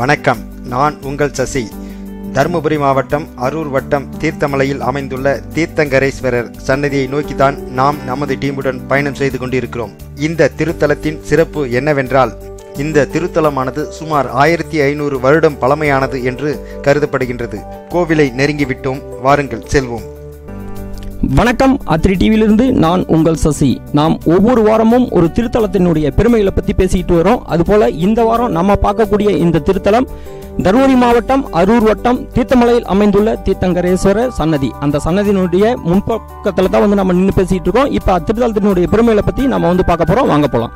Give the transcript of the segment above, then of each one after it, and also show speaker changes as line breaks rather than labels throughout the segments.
வணக்கம் நான் உங்கள் சசி தருமபுரி மாவட்டம் அரூர் வட்டம் தீர்த்தமலையில் அமைந்துள்ள தீர்த்தங்கரேஸ்வரர் சன்னதியை நோக்கித்தான் நாம் நமது டீமுடன் பயணம் செய்து கொண்டிருக்கிறோம் இந்த திருத்தலத்தின் சிறப்பு என்னவென்றால் இந்த திருத்தலமானது சுமார் ஆயிரத்தி ஐநூறு வருடம் பழமையானது என்று கருதப்படுகின்றது கோவிலை நெருங்கிவிட்டோம் வாருங்கள் செல்வோம்
வணக்கம் அத்திரி டிவியிலிருந்து நான் உங்கள் சசி நாம் ஒவ்வொரு வாரமும் ஒரு திருத்தலத்தினுடைய பெருமைகளை பற்றி பேசிக்கிட்டு வரோம் அதுபோல இந்த வாரம் நம்ம பார்க்கக்கூடிய இந்த திருத்தலம் தருமபுரி மாவட்டம் அரூர் வட்டம் தீர்த்தமலையில் அமைந்துள்ள தீர்த்தங்கரேஸ்வரர் சன்னதி அந்த சன்னதியினுடைய முன்பக்கத்தில் தான் வந்து நம்ம நின்று பேசிட்டு இருக்கோம் இப்போ அத்திருத்தலத்தினுடைய பெருமைகளை பற்றி நம்ம வந்து பார்க்க போகிறோம் வாங்க போகலாம்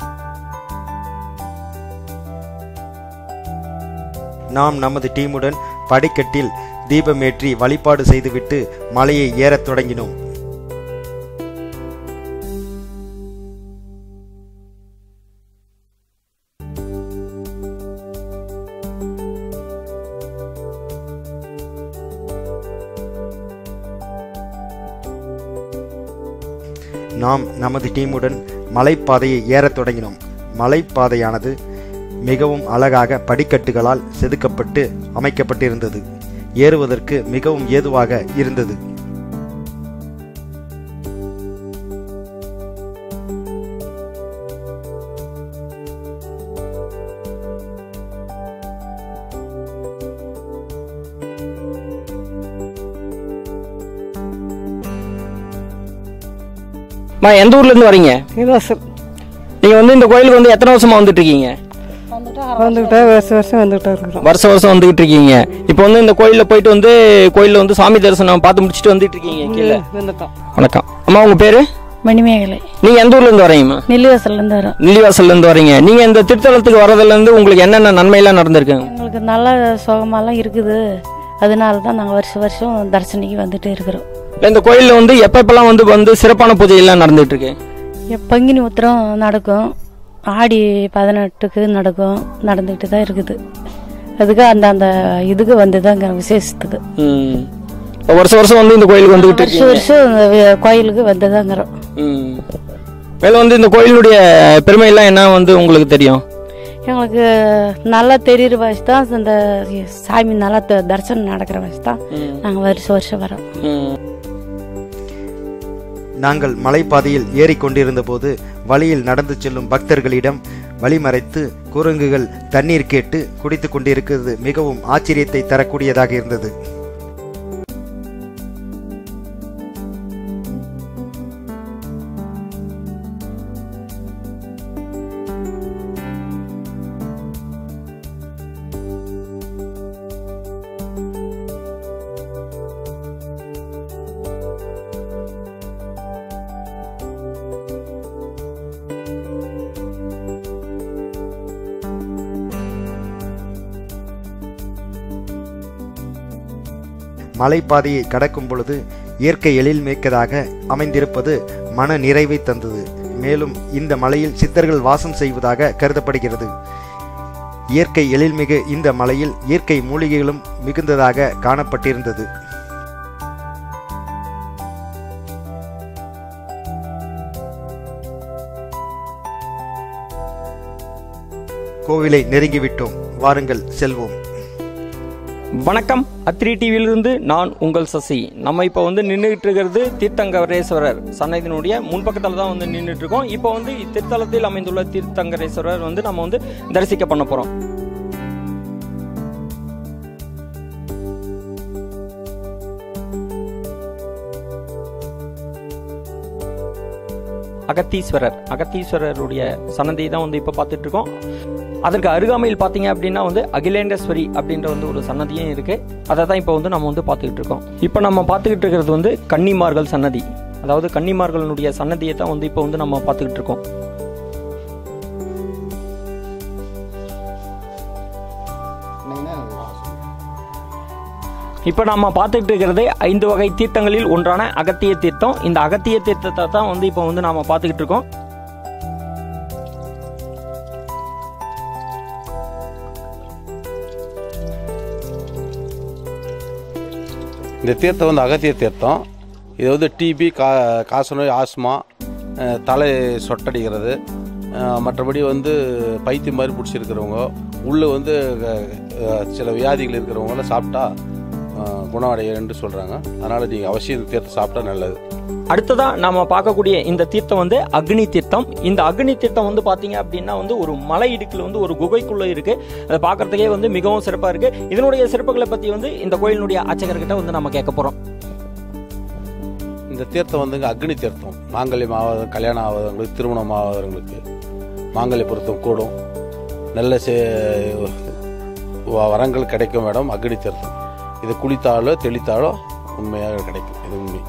நாம் நமது டீமுடன் படிக்கட்டில் தீபமேற்றி வழிபாடு செய்துவிட்டு மலையை ஏறத் தொடங்கினோம் நாம் நமது டீமுடன் மலைப்பாதையை ஏறத் தொடங்கினோம் மலைப்பாதையானது மிகவும் அழகாக படிக்கட்டுகளால் செதுக்கப்பட்டு அமைக்கப்பட்டிருந்தது ஏறுவதற்கு மிகவும் ஏதுவாக இருந்தது
மா எந்த ஊர்லேருந்து வரீங்க
இலவசம்
நீங்கள் வந்து இந்த கோயிலுக்கு வந்து எத்தனை வருஷமா வந்துட்டு இருக்கீங்க
வந்துக்கிட்டே வருஷம் வருஷம் வந்துக்கிட்டே இருக்கிறோம்
வருஷம் வருஷம் வந்துகிட்டு இருக்கீங்க இப்போ வந்து இந்த கோயிலில் போயிட்டு வந்து கோயிலில் வந்து சாமி தரிசனம் பார்த்து முடிச்சுட்டு வந்துட்டு இருக்கீங்க கீழே
வந்துட்டோம்
வணக்கம் அம்மா உங்க பேரு
மணிமேகலை
நீங்க எந்த ஊர்ல இருந்து வரீங்கம்மா
நெல்லிவாசல்லேருந்து வரோம்
நெல்லிவாசல்ல இருந்து வரீங்க நீங்க இந்த திருத்தலத்துக்கு வரதுல இருந்து உங்களுக்கு என்னென்ன நன்மையெல்லாம் நடந்திருக்கு
எங்களுக்கு நல்ல சுகமாலாம் இருக்குது அதனால தான் நாங்கள் வருஷம் வருஷம் தரிசனிக்கு வந்துட்டு இருக்கிறோம்
இல்ல, இந்த கோயில்ல வந்து எப்ப எப்பெல்லாம் வந்து வந்து சிறப்பான பூஜை எல்லாம் நடந்துட்டு இருக்கு
எப் பங்குனி உத்திரம் நடக்கும் ஆடி பதினெட்டுக்கு நடக்கும் நடந்துக்கிட்டு தான் இருக்குது அதுக்கு அந்த அந்த இதுக்கு வந்து தாங்க விசேஷத்துக்கு
ம். இப்ப வருஷம் வருஷம் வந்து இந்த கோயிலுக்கு வந்துகிட்டு
வருஷம்
இருக்கீங்க
வருஷம் இந்த வி- கோயிலுக்கு வந்து தாங்கிறோம்
ம். மேல வந்து இந்த கோயிலுடைய பெருமை எல்லாம் என்ன வந்து உங்களுக்கு தெரியும்
எங்களுக்கு நல்லா தெரியுற வயசு தான் இந்த சாமி நல்லா த- தரிசனம் நடக்கிற வயசு தான் நாங்கள் வருஷம் வருஷம் வரோம்
ம்.
நாங்கள் மலைப்பாதையில் ஏறிக்கொண்டிருந்த போது வழியில் நடந்து செல்லும் பக்தர்களிடம் வழிமறைத்து குரங்குகள் தண்ணீர் கேட்டு குடித்துக் கொண்டிருக்கிறது மிகவும் ஆச்சரியத்தை தரக்கூடியதாக இருந்தது மலைப்பாதையை கடக்கும் பொழுது இயற்கை எழில்மிக்கதாக அமைந்திருப்பது மன நிறைவை தந்தது மேலும் இந்த மலையில் சித்தர்கள் வாசம் செய்வதாக கருதப்படுகிறது இயற்கை எழில்மிகு இந்த மலையில் இயற்கை மூலிகைகளும் மிகுந்ததாக காணப்பட்டிருந்தது கோவிலை நெருங்கிவிட்டோம் வாருங்கள் செல்வோம்
வணக்கம் அத்ரி டிவியிலிருந்து நான் உங்கள் சசி நம்ம இப்போ வந்து நின்றுட்டு இருக்கிறது தீர்த்தங்கரேஸ்வரர் சன்னதியினுடைய முன்பக்கத்தில் தான் வந்து நின்றுட்டு இருக்கோம் இப்போ வந்து இத்திருத்தலத்தில் அமைந்துள்ள தீர்த்தங்கரேஸ்வரர் வந்து நம்ம வந்து தரிசிக்க பண்ண போறோம் அகத்தீஸ்வரர் அகத்தீஸ்வரருடைய சன்னதியை தான் வந்து இப்போ பார்த்துட்டு இருக்கோம் அதற்கு அருகாமையில் பார்த்தீங்க அப்படின்னா வந்து அகிலேண்டேஸ்வரி அப்படின்ற வந்து ஒரு சன்னதியும் இருக்கு அதை தான் இப்போ வந்து நம்ம வந்து பார்த்துக்கிட்டு இருக்கோம் இப்போ நம்ம பார்த்துக்கிட்டு இருக்கிறது வந்து கன்னிமார்கள் சன்னதி அதாவது கன்னிமார்களுடைய சன்னதியை தான் வந்து இப்போ வந்து நம்ம பார்த்துக்கிட்டு இருக்கோம் இப்போ நம்ம பார்த்துக்கிட்டு இருக்கிறது ஐந்து வகை தீர்த்தங்களில் ஒன்றான அகத்திய தீர்த்தம் இந்த அகத்திய தீர்த்தத்தை தான் வந்து இப்போ வந்து நாம பார்த்துக்கிட்டு இருக்கோம்
இந்த தீர்த்தம் வந்து அகத்திய தீர்த்தம் இது வந்து டிபி கா காசநோய் ஆஸ்மா அஹ், தலை சொட்டடிக்கிறது அஹ், மற்றபடி வந்து பைத்தியம் மாதிரி பிடிச்சிருக்கிறவங்க உள்ளே வந்து அஹ், சில வியாதிகள் இருக்கிறவங்களாம் சாப்பிட்டா அஹ், குணம் அடையன்னு சொல்கிறாங்க அதனால் நீங்கள் அவசியம் இந்த தீர்த்தம் சாப்பிட்டா நல்லது
அடுத்ததா நாம பார்க்கக்கூடிய இந்த தீர்த்தம் வந்து அக்னி தீர்த்தம் இந்த அக்னி தீர்த்தம் வந்து பாத்தீங்க அப்படின்னா வந்து ஒரு மலை இடுக்குல வந்து ஒரு குகைக்குள்ள இருக்கு அதை பார்க்கறதுக்கே வந்து மிகவும் சிறப்பா இருக்கு இதனுடைய சிறப்புகளை பத்தி வந்து இந்த கோயிலினுடைய அர்ச்சகர்கிட்ட வந்து நம்ம கேட்க போறோம்
இந்த தீர்த்தம் வந்துங்க அக்னி தீர்த்தம் மாங்கல்யம் ஆகாத கல்யாணம் ஆகாதவங்களுக்கு திருமணம் ஆகாதவங்களுக்கு மாங்கல்ய பொருத்தம் கூடும் நல்ல சே- வ- வரங்கள் கிடைக்கும் இடம் அக்னி தீர்த்தம் இது குளித்தாலோ தெளித்தாலோ உண்மையாக கிடைக்கும் இது உண்மை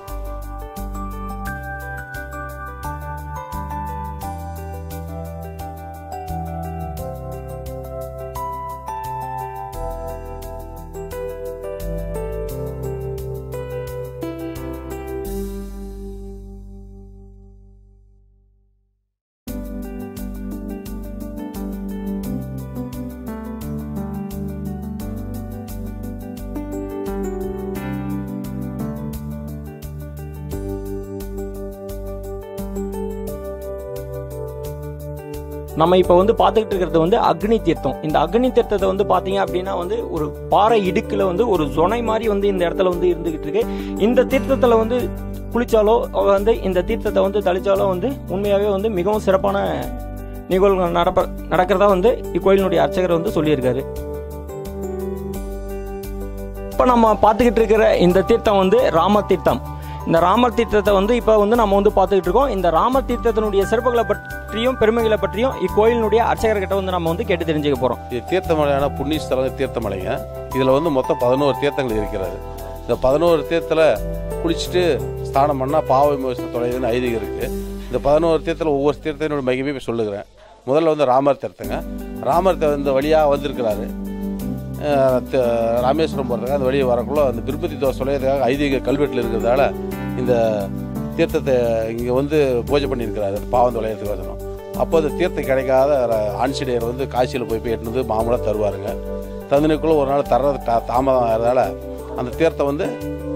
நம்ம இப்போ வந்து பார்த்துக்கிட்டு இருக்கிறது வந்து அக்னி தீர்த்தம் இந்த அக்னி தீர்த்தத்தை வந்து பார்த்தீங்க அப்படின்னா வந்து ஒரு பாறை இடுக்குல வந்து ஒரு சொனை மாதிரி வந்து இந்த இடத்துல வந்து இருந்துகிட்டு இருக்கு இந்த தீர்த்தத்தில் வந்து குளிச்சாலோ வந்து இந்த தீர்த்தத்தை வந்து தளிச்சாலோ வந்து உண்மையாகவே வந்து மிகவும் சிறப்பான நிகழ்வுகள் நடப்ப நடக்கிறதா வந்து இக்கோயிலினுடைய அர்ச்சகர் வந்து சொல்லியிருக்காரு இப்போ நம்ம பார்த்துக்கிட்டு இருக்கிற இந்த தீர்த்தம் வந்து ராம தீர்த்தம் இந்த ராமர் தீர்த்தத்தை வந்து இப்போ வந்து நம்ம வந்து பார்த்துக்கிட்டு இருக்கோம் இந்த ராமர் தீர்த்தத்தினுடைய சிறப்புகளை பற்றியும் பெருமைகளை பற்றியும் இக்கோயிலினுடைய அர்ச்சகர்கிட்ட வந்து நம்ம வந்து கேட்டு தெரிஞ்சுக்க போறோம்
இது தீர்த்தமலையான புண்ணிய ஸ்தலம் தீர்த்தமலைங்க இதில் வந்து மொத்தம் பதினோரு தீர்த்தங்கள் இருக்கிறது இந்த பதினோரு தீர்த்தத்தில் குளிச்சுட்டு ஸ்நானம் பண்ணால் பாவ விமோசனம் தொலைதுன்னு ஐதீகம் இருக்குது இந்த பதினோரு தீர்த்தத்தில் ஒவ்வொரு தீர்த்தத்தினோட மகிமையை இப்ப சொல்லுகிறேன் முதல்ல வந்து ராமர் தீர்த்தங்க ராமர் தீ- இந்த வழியாக வந்திருக்கிறாரு அஹ் த- ராமேஸ்வரம் போகிறதுக்காக அந்த வழியை வரக்குள்ள அந்த திருப்பதி தோசை சொல்லியதுக்காக ஐதீக கல்வெட்டில் இருக்கிறதால இந்த தீர்த்தத்தை இங்கே வந்து பூஜை பண்ணியிருக்கிறாரு பாவம் தொலையத்துக்கு வரணும் அப்போ அந்த தீர்த்தம் கிடைக்காத ர- ஆஞ்சநேயர் வந்து காசியில் போய் போய் எட்டுனது மாமூலாக தருவாருங்க தந்தனுக்குள்ள ஒரு நாள் தர்றது தா- தாமதம் ஆகிறதால அந்த தீர்த்தம் வந்து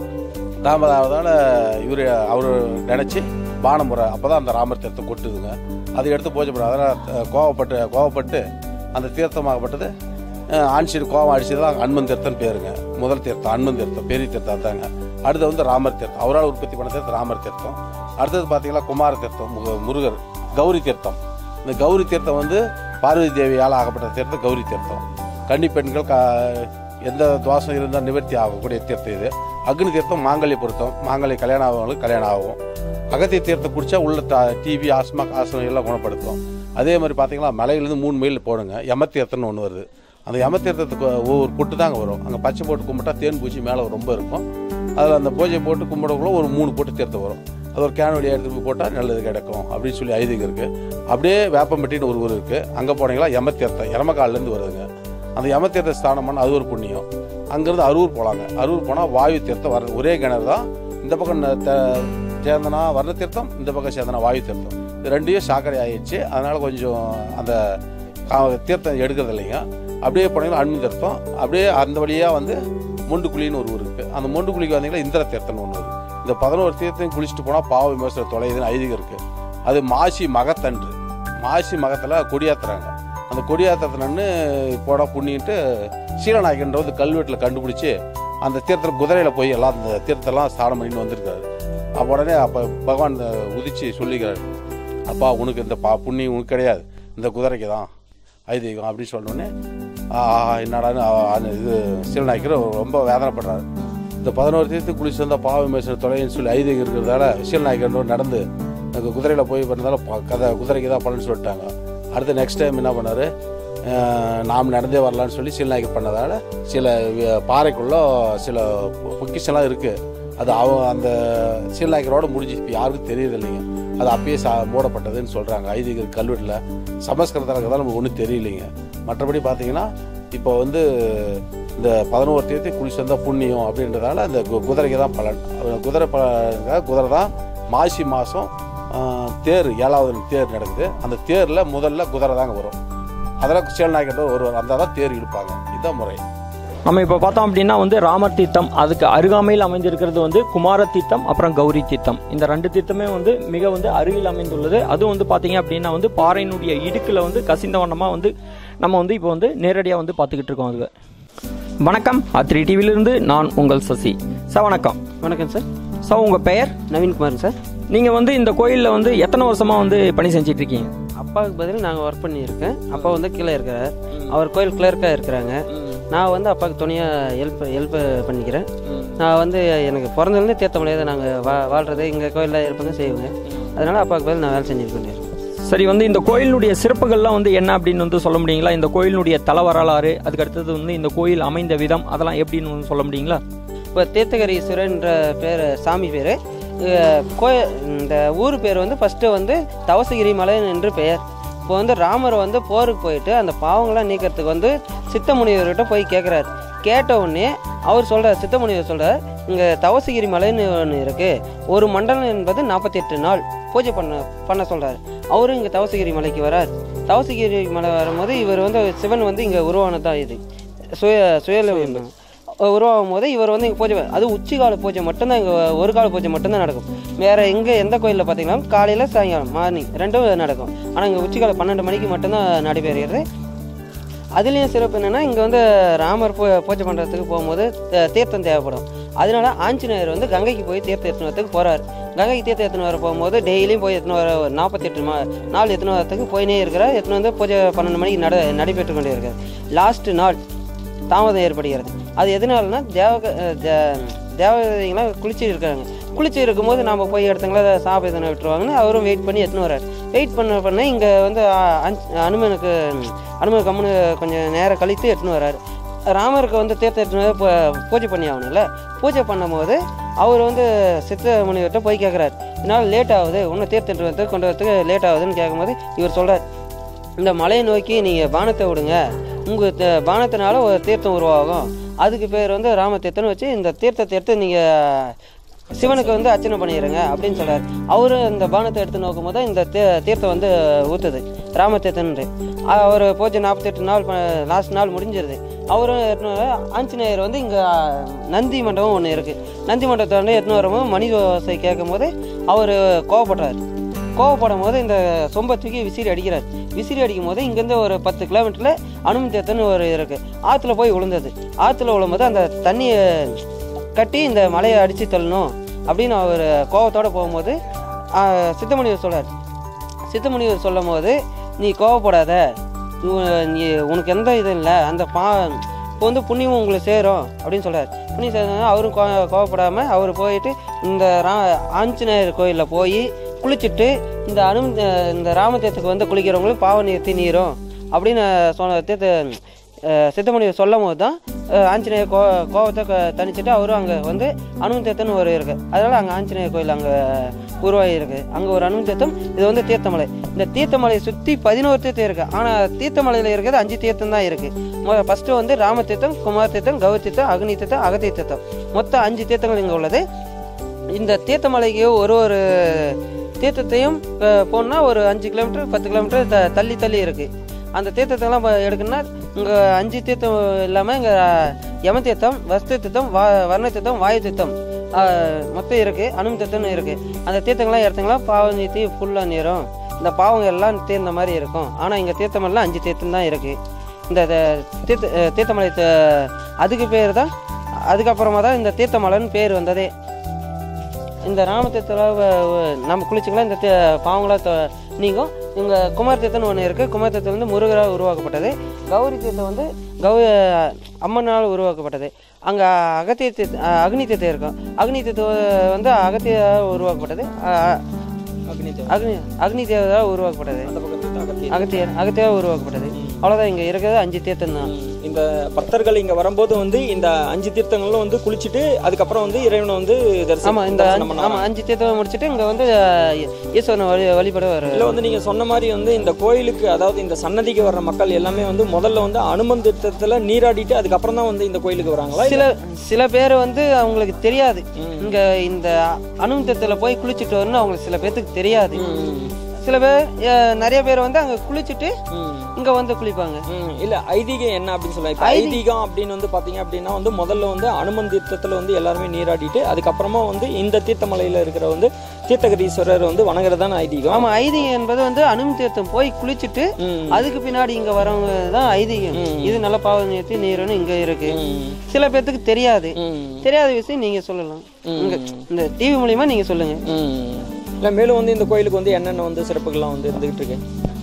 தாமதம் ஆகிறதால இவர் அவர் நினச்சி பானம் முறை அப்போ தான் அந்த ராமர் தீர்த்தம் கொட்டுதுங்க அதை எடுத்து பூஜை பண்ண அதனால் அஹ், கோவப்பட்டு கோவப்பட்டு அந்த தீர்த்தமாகப்பட்டது அஹ், ஆன்சீர் கோவம் அடிச்சது தான் அன்மன் தீர்த்தம் பேருங்க முதல் தீர்த்தம் அன்மன் தீர்த்தம் பெரிய தீர்த்தம் தாங்க அடுத்து வந்து ராமர் தீர்த்தம் அவரால் உற்பத்தி பண்ண தீர்த்தம் ராமர் தீர்த்தம் அடுத்தது பார்த்தீங்கன்னா குமார தீர்த்தம் மு- முருகர் கௌரி தீர்த்தம் இந்த கௌரி தீர்த்தம் வந்து பார்வதி தேவியால் ஆகப்பட்ட தீர்த்தம் கௌரி தீர்த்தம் கன்னி பெண்கள் கா எந்த தோஷம் இருந்தால் நிவர்த்தி ஆகக்கூடிய தீர்த்தம் இது அக்னி தீர்த்தம் மாங்கல்ய பொருத்தம் மாங்கல்ய கல்யாணம் ஆகவங்களுக்கு கல்யாணம் ஆகும் அகத்திய தீர்த்தம் குடிச்சா உள்ள டிபி ஆஸ்மா காசம் எல்லாம் குணப்படுத்தும் அதே மாதிரி பார்த்தீங்கன்னா மலையிலேருந்து மூணு மைல் போடுங்க யம தீர்த்தம்னு ஒன்று வருது அந்த யம தீர்த்தத்துக்கு ஒவ்வொரு பொட்டு தாங்க வரும் அங்கே பச்சை போட்டு கும்பிட்டா தேன் பூச்சி மேலே ரொம்ப இருக்கும் அதில் அந்த பூஜை போட்டு கும்பிடக்குள்ள ஒரு மூணு போட்டு தீர்த்தம் வரும் அது ஒரு கேன் வழியாக எடுத்து போய் போட்டால் நல்லது கிடைக்கும் அப்படின்னு சொல்லி ஐதீகம் இருக்குது அப்படியே வேப்பம்பட்டின்னு ஒரு ஊர் இருக்குது அங்கே போனீங்களா யம தீர்த்தம் எரமக்கால்லேருந்து வருதுங்க அந்த யம தீர்த்த ஸ்தானம் பண்ண அது ஒரு புண்ணியம் அங்கேருந்து அரூர் போகலாங்க அரூர் போனால் வாயு தீர்த்தம் வர ஒரே கிணறு தான் இந்த பக்கம் ந- த- சேர்ந்தனா வர்ண தீர்த்தம் இந்த பக்கம் சேர்ந்தனா வாயு தீர்த்தம் இது ரெண்டையும் சாக்கடை ஆயிடுச்சு அதனால கொஞ்சம் அந்த கா- தீர்த்தம் எடுக்கிறது இல்லைங்க அப்படியே போனீங்கன்னா அன்பு தீர்த்தம் அப்படியே அந்த வழியாக வந்து மொண்டுக்குழின்னு ஒரு ஊர் இருக்குது அந்த மொண்டுக்குழிக்கு வந்தீங்கன்னா இந்திர தீர்த்தம்னு ஒன்று வருது இந்த பதினோரு தீர்த்தையும் குளிச்சுட்டு போனால் பாவ விமர்சனம் தொலையுதுன்னு ஐதீகம் இருக்குது அது மாசி மகத்தன்று மாசி மகத்தில் கொடியாத்துறாங்க அந்த கொடியாத்திரத்துலன்னு போட புண்ணிட்டு சீலநாயகன்ற வந்து கல்வெட்டில் கண்டுபிடிச்சி அந்த தீர்த்தத்தில் குதிரையில் போய் எல்லாம் அந்த தீர்த்தெல்லாம் ஸ்நானம் பண்ணிட்டு வந்திருக்காரு அப்போ உடனே அப்போ பகவான் உதிச்சு சொல்லிக்கிறாரு அப்பா உனக்கு இந்த பா புண்ணியம் உனக்கு கிடையாது இந்த குதிரைக்கு தான் ஐதீகம் அப்படின்னு சொன்னோடனே என்னடான்னு ஆ- ஆ- இது சீலநாயக்கர் ரொம்ப வேதனைப்படுறாரு இந்த பதினோரு தீர்த்து குளிச்சு வந்தால் பாவ விமர்சனம் தொலைன்னு சொல்லி ஐதீகம் இருக்கிறதால சீலநாயக்கர் நடந்து அந்த குதிரையில் போய் பண்ணதால ப- கதை குதிரைக்கு தான் பலன்னு சொல்லிட்டாங்க அடுத்து நெக்ஸ்ட் டைம் என்ன பண்ணாரு அஹ், நாம் நடந்தே வரலான்னு சொல்லி சீலநாயக்கர் பண்ணதால சில வி- பாறைக்குள்ள சில பொ- பொக்கிஷம்லாம் இருக்குது அது அவ அந்த சீலநாயக்கரோட முடிஞ்சு இப்போ யாருக்கும் தெரியுது இல்லைங்க அது அப்பயே சா மூடப்பட்டதுன்னு சொல்கிறாங்க ஐதீக கல்வெட்டில் சமஸ்கிருதத்தில் இருக்கிறதால நமக்கு ஒன்றும் தெரியலைங்க மற்றபடி பார்த்தீங்கன்னா இப்போ வந்து இந்த பதினோரு தேதி குளிச்சு வந்தால் புண்ணியம் அப்படின்றதால அந்த கு- குதிரைக்கு தான் பலன் அது குதிரை ப குதிரை தான் மாசி மாதம் தேர் ஏழாவது தேர் நடக்குது அந்த தேரில் முதல்ல குதிரை தாங்க வரும் அதெல்லாம் சேல் நாய்க்கிட்ட ஒரு அந்த தான் தேர் இழுப்பாங்க இதுதான் முறை
நம்ம இப்போ பார்த்தோம் அப்படின்னா வந்து ராமர் தீர்த்தம் அதுக்கு அருகாமையில் அமைந்திருக்கிறது வந்து குமார தீர்த்தம் அப்புறம் கௌரி தீர்த்தம் இந்த ரெண்டு தீர்த்தமே வந்து மிக வந்து அருகில் அமைந்துள்ளது அதுவும் வந்து பார்த்தீங்க அப்படின்னா வந்து பாறையினுடைய இடுக்கில் வந்து கசிந்த வண்ணமாக வந்து நம்ம வந்து இப்போ வந்து நேரடியாக வந்து பார்த்துக்கிட்டு இருக்கோம் அது வணக்கம் அத்ரி டிவியிலிருந்து நான் உங்கள் சசி சார் வணக்கம்
வணக்கம் சார்
சார் உங்கள் பெயர்
நவீன்குமார் சார்
நீங்கள் வந்து இந்த கோயிலில் வந்து எத்தனை வருஷமாக வந்து பணி செஞ்சிட்டு இருக்கீங்க
அப்பாவுக்கு பதில் நாங்கள் ஒர்க் பண்ணியிருக்கேன் அப்பா வந்து கீழே இருக்கிறார் அவர் கோயில் கிளர்க்காக இருக்கிறாங்க நான் வந்து அப்பாவுக்கு துணையாக ஹெல்ப் ஹெல்ப் பண்ணிக்கிறேன் நான் வந்து எனக்கு பிறந்ததுலேருந்து தீர்த்தமலையை தான் நாங்கள் வா வாழ்றது இங்கே கோயிலில் இருப்பங்க செய்வோங்க அதனால அப்பாவுக்கு பதில் நான் வேலை செஞ்சுட்டு பண்ணியிருக்கேன்
சரி வந்து இந்த கோயிலினுடைய சிறப்புகள்லாம் வந்து என்ன அப்படின்னு வந்து சொல்ல முடியுங்களா இந்த கோயிலினுடைய தல வரலாறு அதுக்கு அடுத்தது வந்து இந்த கோயில் அமைந்த விதம் அதெல்லாம் எப்படின்னு வந்து சொல்ல முடியுங்களா
இப்போ தீர்த்தகரீஸ்வரன்ற பேர் சாமி பேர் கோயில் இந்த ஊர் பேர் வந்து ஃபஸ்ட்டு வந்து தவசகிரி மலை என்று பெயர் இப்போ வந்து ராமர் வந்து போருக்கு போயிட்டு அந்த பாவங்களாம் நீக்கிறதுக்கு வந்து சித்த முனிவர்கிட்ட போய் கேட்குறாரு கேட்ட உடனே அவர் சொல்கிறார் சித்த முனிவர் சொல்கிறார் இங்கே தவசகிரி மலைன்னு ஒன்று இருக்குது ஒரு மண்டலம் என்பது நாற்பத்தெட்டு நாள் பூஜை பண்ண பண்ண சொல்கிறார் அவரும் இங்கே தவசகிரி மலைக்கு வரார் தவசகிரி மலை வரும்போது இவர் வந்து சிவன் வந்து இங்கே உருவானதான் இது சுய சுய உருவாகும் போது இவர் வந்து இங்கே பூஜை அது உச்சி கால பூஜை மட்டும்தான் இங்கே ஒரு கால பூஜை மட்டும்தான் நடக்கும் வேற எங்கே எந்த கோயிலில் பார்த்தீங்கன்னா காலையில் சாயங்காலம் மார்னிங் ரெண்டும் நடக்கும் ஆனால் இங்கே உச்சி காலை பன்னெண்டு மணிக்கு மட்டும்தான் நடைபெறுகிறது அதுலேயும் சிறப்பு என்னென்னா இங்கே வந்து ராமர் பூ பூஜை பண்ணுறதுக்கு போகும்போது த- தீர்த்தம் தேவைப்படும் அதனால ஆஞ்சநேயர் வந்து கங்கைக்கு போய் தீர்த்தம் எடுத்துன்னு வரத்துக்கு போகிறார் கங்கைக்கு தீர்த்தம் எடுத்துன்னு வர போகும்போது டெய்லியும் போய் எடுத்துன்னு வர ஒரு நாற்பத்தெட்டு மா நாள் எடுத்துன்னு வரத்துக்கு போயினே இருக்கிறார் எடுத்துன்னு வந்து பூஜை பன்னெண்டு மணிக்கு நட நடைபெற்று கொண்டே இருக்கார் லாஸ்ட் நாள் தாமதம் ஏற்படுகிறது அது எதனாலனா தேவ தே- தேவதைங்களாம் குளிச்சு இருக்காங்க குளிச்சு இருக்கும்போது நாம் போய் இடத்துங்கள சாப்பிட விட்டுருவாங்கன்னு அவரும் வெயிட் பண்ணி எடுத்துன்னு வர்றார் வெயிட் பண்ண பண்ண இங்கே வந்து ஆ, அஞ்சு- அனுமனுக்கு அனுமன் கம்முனு கொஞ்சம் நேரம் கழித்து எடுத்துன்னு வர்றாரு ராமருக்கு வந்து தீர்த்தம் எடுத்துன்னு வந்து பூ- பூஜை பண்ணி ஆகணும்ல பூஜை பண்ணும்போது அவர் வந்து சித்த முனிவர்கிட்ட போய் கேட்குறாரு இதனால் லேட் ஆகுது இன்னும் தீர்த்தம் எடுத்துட்டு வரதுக்கு கொண்டு வரதுக்கு லேட் ஆகுதுன்னு கேட்கும்போது இவர் சொல்கிறார் இந்த மலையை நோக்கி நீங்கள் பானத்தை விடுங்க உங்கள் பானத்தினால ஒரு தீர்த்தம் உருவாகும் அதுக்கு பேர் வந்து ராம தீர்த்தம்னு வச்சு இந்த தீர்த்தத்தை எடுத்து நீங்கள் சிவனுக்கு வந்து அர்ச்சனை பண்ணிடுங்க அப்படின்னு சொல்றாரு அவரு இந்த பானத்தை எடுத்து நோக்கும் போது இந்த தீ- தீர்த்தம் வந்து ஊத்துது ராம தீர்த்தம்னு அவர் பூஜை நாற்பத்தெட்டு நாள் லாஸ்ட் நாள் முடிஞ்சிருது அவரும் எடுத்துன்னு வர ஆஞ்சநேயர் வந்து இங்கே நந்தி மண்டபம் ஒன்று இருக்குது நந்தி மண்டபத்தை வந்து எடுத்துன்னு வரும்போது மணி ஓசை கேட்கும் போது அவர் கோவப்படுறாரு கோவப்படும் போது இந்த சொம்பை தூக்கி விசிறி அடிக்கிறார் விசிறி அடிக்கும் போது இங்கேருந்து ஒரு பத்து கிலோமீட்டரில் அனுமதி தேத்தன்னு ஒரு இருக்கு ஆற்றுல போய் விழுந்தது ஆற்றுல விழும்போது அந்த தண்ணியை கட்டி இந்த மலையை அடித்து தள்ளணும் அப்படின்னு அவர் கோவத்தோட போகும்போது ஆஹ், சித்தமணிவர் சொல்றார் சித்தமணிவர் சொல்லும் போது நீ கோவப்படாத உ- நீ உனக்கு எந்த இதுவும் இல்லை அந்த பா இப்போ வந்து புண்ணியமும் உங்களுக்கு சேரும் அப்படின்னு சொல்றாரு புண்ணியம் சேர்ந்தோன்னா அவரும் கோ கோவப்படாமல் அவர் போயிட்டு இந்த ரா ஆஞ்சநேயர் கோயிலில் போய் குளிச்சுட்டு இந்த அனு இந்த ராமதேத்துக்கு வந்து குளிக்கிறவங்களுக்கு பாவ நிறுத்தி நீரும் அப்படின்னு சொன்ன தீர்த்த அஹ், சித்தமணிவர் சொல்லும் போது தான் அஹ், ஆஞ்சநேயர் கோ கோவத்தை க- தணிச்சிட்டு அவரும் அங்கே வந்து அனுமந்தேத்தன்னு ஒரு இருக்கு அதனால அங்கே ஆஞ்சநேயர் கோயில் அங்கே உருவாகி இருக்கு அங்கே ஒரு அனுமந்தேத்தம் இது வந்து தீர்த்தமலை இந்த தீர்த்தமலையை சுற்றி பதினோரு தீர்த்தம் இருக்கு ஆனால் தீர்த்தமலையில் இருக்கிறது அஞ்சு தீர்த்தம் தான் இருக்கு ஃபர்ஸ்ட் வந்து ராம தீர்த்தம் குமார் தீர்த்தம் கௌரி தீர்த்தம் அக்னி தீர்த்தம் அகதி தீர்த்தம் மொத்தம் அஞ்சு தீர்த்தங்கள் இங்கே உள்ளது இந்த தீர்த்தமலைக்கு ஒரு ஒரு தீர்த்தத்தையும் போனால் ஒரு அஞ்சு கிலோமீட்டர் பத்து கிலோமீட்டர் த தள்ளி தள்ளி இருக்குது அந்த தீர்த்தத்தெல்லாம் இப்போ எடுக்கணும்னா இங்கே அஞ்சு தீர்த்தம் இல்லாமல் இங்கே யம தீர்த்தம் வஸ்து தீர்த்தம் வா வர்ண தீர்த்தம் வாயு தீர்த்தம் ஆஹ், மொத்தம் இருக்குது அனுமதி தீர்த்தம்னு இருக்குது அந்த தீர்த்தங்கள்லாம் எடுத்தீங்களா பாவம் நீத்தி ஃபுல்லாக நீரும் இந்த பாவங்க எல்லாம் தீர்ந்த மாதிரி இருக்கும் ஆனால் இங்கே தீர்த்தமெல்லாம் அஞ்சு தீர்த்தம் தான் இருக்குது இந்த த- தீர்த்த அஹ், தீர்த்தமலை த- அதுக்கு பேர் தான் அதுக்கப்புறமா தான் இந்த தீர்த்தமலைன்னு பேர் வந்ததே இந்த ராமதீர்த்தில் நம்ம குளிச்சுக்கலாம் இந்த தீ- பாவங்களா தொ- நீங்கும் இங்கே குமார் தீர்த்தம்னு ஒன்று இருக்குது குமார் தீர்த்தம் வந்து முருகரால் உருவாக்கப்பட்டது கௌரி தீர்த்தம் வந்து கௌ அம்மனால் உருவாக்கப்பட்டது அங்கே அகத்திய தீர்த்த அஹ், அக்னி தீர்த்தம் இருக்கும் அக்னி தீர்த்தம் வந்து அகத்தியால் உருவாக்கப்பட்டது அஹ், அக்னி அக்னி தேவதால் உருவாக்கப்பட்டது அகத்தியர் அகத்தியால் உருவாக்கப்பட்டது அவ்வளோதான் இங்கே இருக்கிறது அஞ்சு தீர்த்தம் தான்
இந்த பக்தர்கள் இங்க வரும்போது வந்து இந்த அஞ்சு தீர்த்தங்களும் வந்து குளிச்சுட்டு அதுக்கப்புறம் வந்து இறைவனை வந்து தரிசனம்
ஆமாம் இந்த
தரிசனம்
அஞ்சு-
பண்ணலாம்.
ஆமா அஞ்சு தீர்த்தம் முடிச்சுட்டு இங்கே வந்து அஹ், ஈஸ்வரனை வழி வழிபட வர
இல்ல வந்து நீங்க சொன்ன மாதிரி வந்து இந்த கோயிலுக்கு அதாவது இந்த சன்னதிக்கு வர்ற மக்கள் எல்லாமே வந்து முதல்ல வந்து அனுமன் தீர்த்தத்துல நீராடிட்டு அதுக்கப்புறம் தான் வந்து இந்த கோயிலுக்கு வராங்களா
சில சில பேர் வந்து அவங்களுக்கு தெரியாது இங்க இந்த அனுமந்தத்தில் போய் குளிச்சுட்டு வரணும்னு அவங்களுக்கு சில பேர்த்துக்கு தெரியாது சில பேர் அஹ், நிறைய பேர் வந்து அங்க குளிச்சுட்டு
ம்.
இங்க வந்து குளிப்பாங்க
ம், இல்ல ஐதீகம் என்ன அப்படின்னு சொல்லலாம் இப்ப
ஐதீ-
ஐதீகம் அப்படின்னு வந்து பாத்தீங்க அப்படின்னா வந்து முதல்ல வந்து அனுமன் தீர்த்தத்துல வந்து எல்லாருமே நீராடிட்டு அதுக்கப்புறமா வந்து இந்த தீர்த்தமலையில இருக்கிற வந்து தீர்த்தகிரீஸ்வரர் வந்து வணங்குறதான ஐதீகம்
ஆமா ஐதீகம் என்பது வந்து அனுமதி தீர்த்தம் போய் குளிச்சுட்டு
ம்.
அதுக்கு பின்னாடி இங்க வரவங்க தான் ஐதீகம்
ம்.
இது நல்ல பாவ நிறுத்தி நீரணும் இங்க இருக்கு
ம்.
சில பேர்த்துக்கு தெரியாது
ம்.
தெரியாத விஷயம் நீங்க சொல்லலாம் இங்க இந்த டிவி மூலியமா நீங்க சொல்லுங்க
ம். இல்ல மேலும் வந்து இந்த கோயிலுக்கு வந்து என்னென்ன வந்து சிறப்புகள்லாம் வந்து இருந்துகிட்டு இருக்கு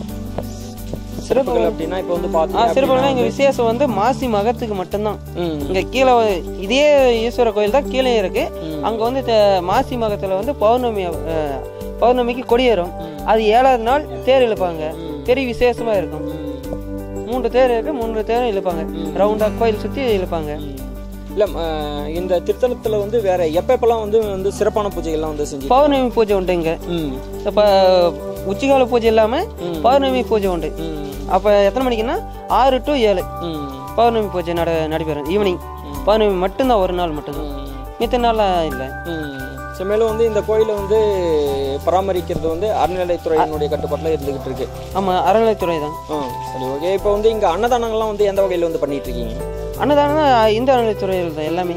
சிறப்புகள் அப்படின்னா இப்ப வந்து
ஆ
பாத்தீங்க
சிறப்பாக இங்க விசேஷம் வந்து மாசி மகத்துக்கு மட்டும்தான்
ம்.
இங்க கீழே வ- இதே ஈஸ்வர கோயில் தான் கீழே இருக்கு அங்க வந்து த- மாசி மகத்துல வந்து பௌர்ணமி அஹ், பௌர்ணமிக்கு கொடியேறும் அது ஏழாவது நாள் தேர் இழுப்பாங்க பெரிய விசேஷமா இருக்கும் மூன்று தேர் இருக்கு மூன்று தேரும் இழுப்பாங்க ரவுண்டா கோயில் சுத்தி இழுப்பாங்க
இல்ல அஹ், இந்த திருத்தலத்துல வந்து வேற எப்ப எப்பெல்லாம் வந்து வந்து சிறப்பான பூஜைகள்லாம் வந்து செஞ்சு
பௌர்ணமி பூஜை உண்டு இங்க
ம்.
இப்ப உச்சிகால பூஜை இல்லாம பௌர்ணமி பூஜை உண்டு
ம்.
அப்ப எத்தனை மணிக்குன்னா ஆறு டு ஏழு
ம்.
பௌர்ணமி பூஜை நட நடைபெறும் ஈவினிங் பௌர்ணமி மட்டும்தான் ஒரு நாள் மட்டும்தான் மித்த நாள்லாம் இல்லை
ம். சரி, மேலும் வந்து இந்த கோயிலை வந்து பராமரிக்கிறது வந்து அறநிலைத்துறையினுடைய கட்டுப்பாட்டில் இருந்துகிட்டு இருக்கு
ஆமா அறநிலைத்துறை தான்
ஆ சரி ஓகே இப்போ வந்து இங்க அன்னதானங்கள்லாம் வந்து எந்த வகையில் வந்து பண்ணிட்டு இருக்கீங்க
அன்னதானம் இந்த அறநிலைத்துறையில் தான் எல்லாமே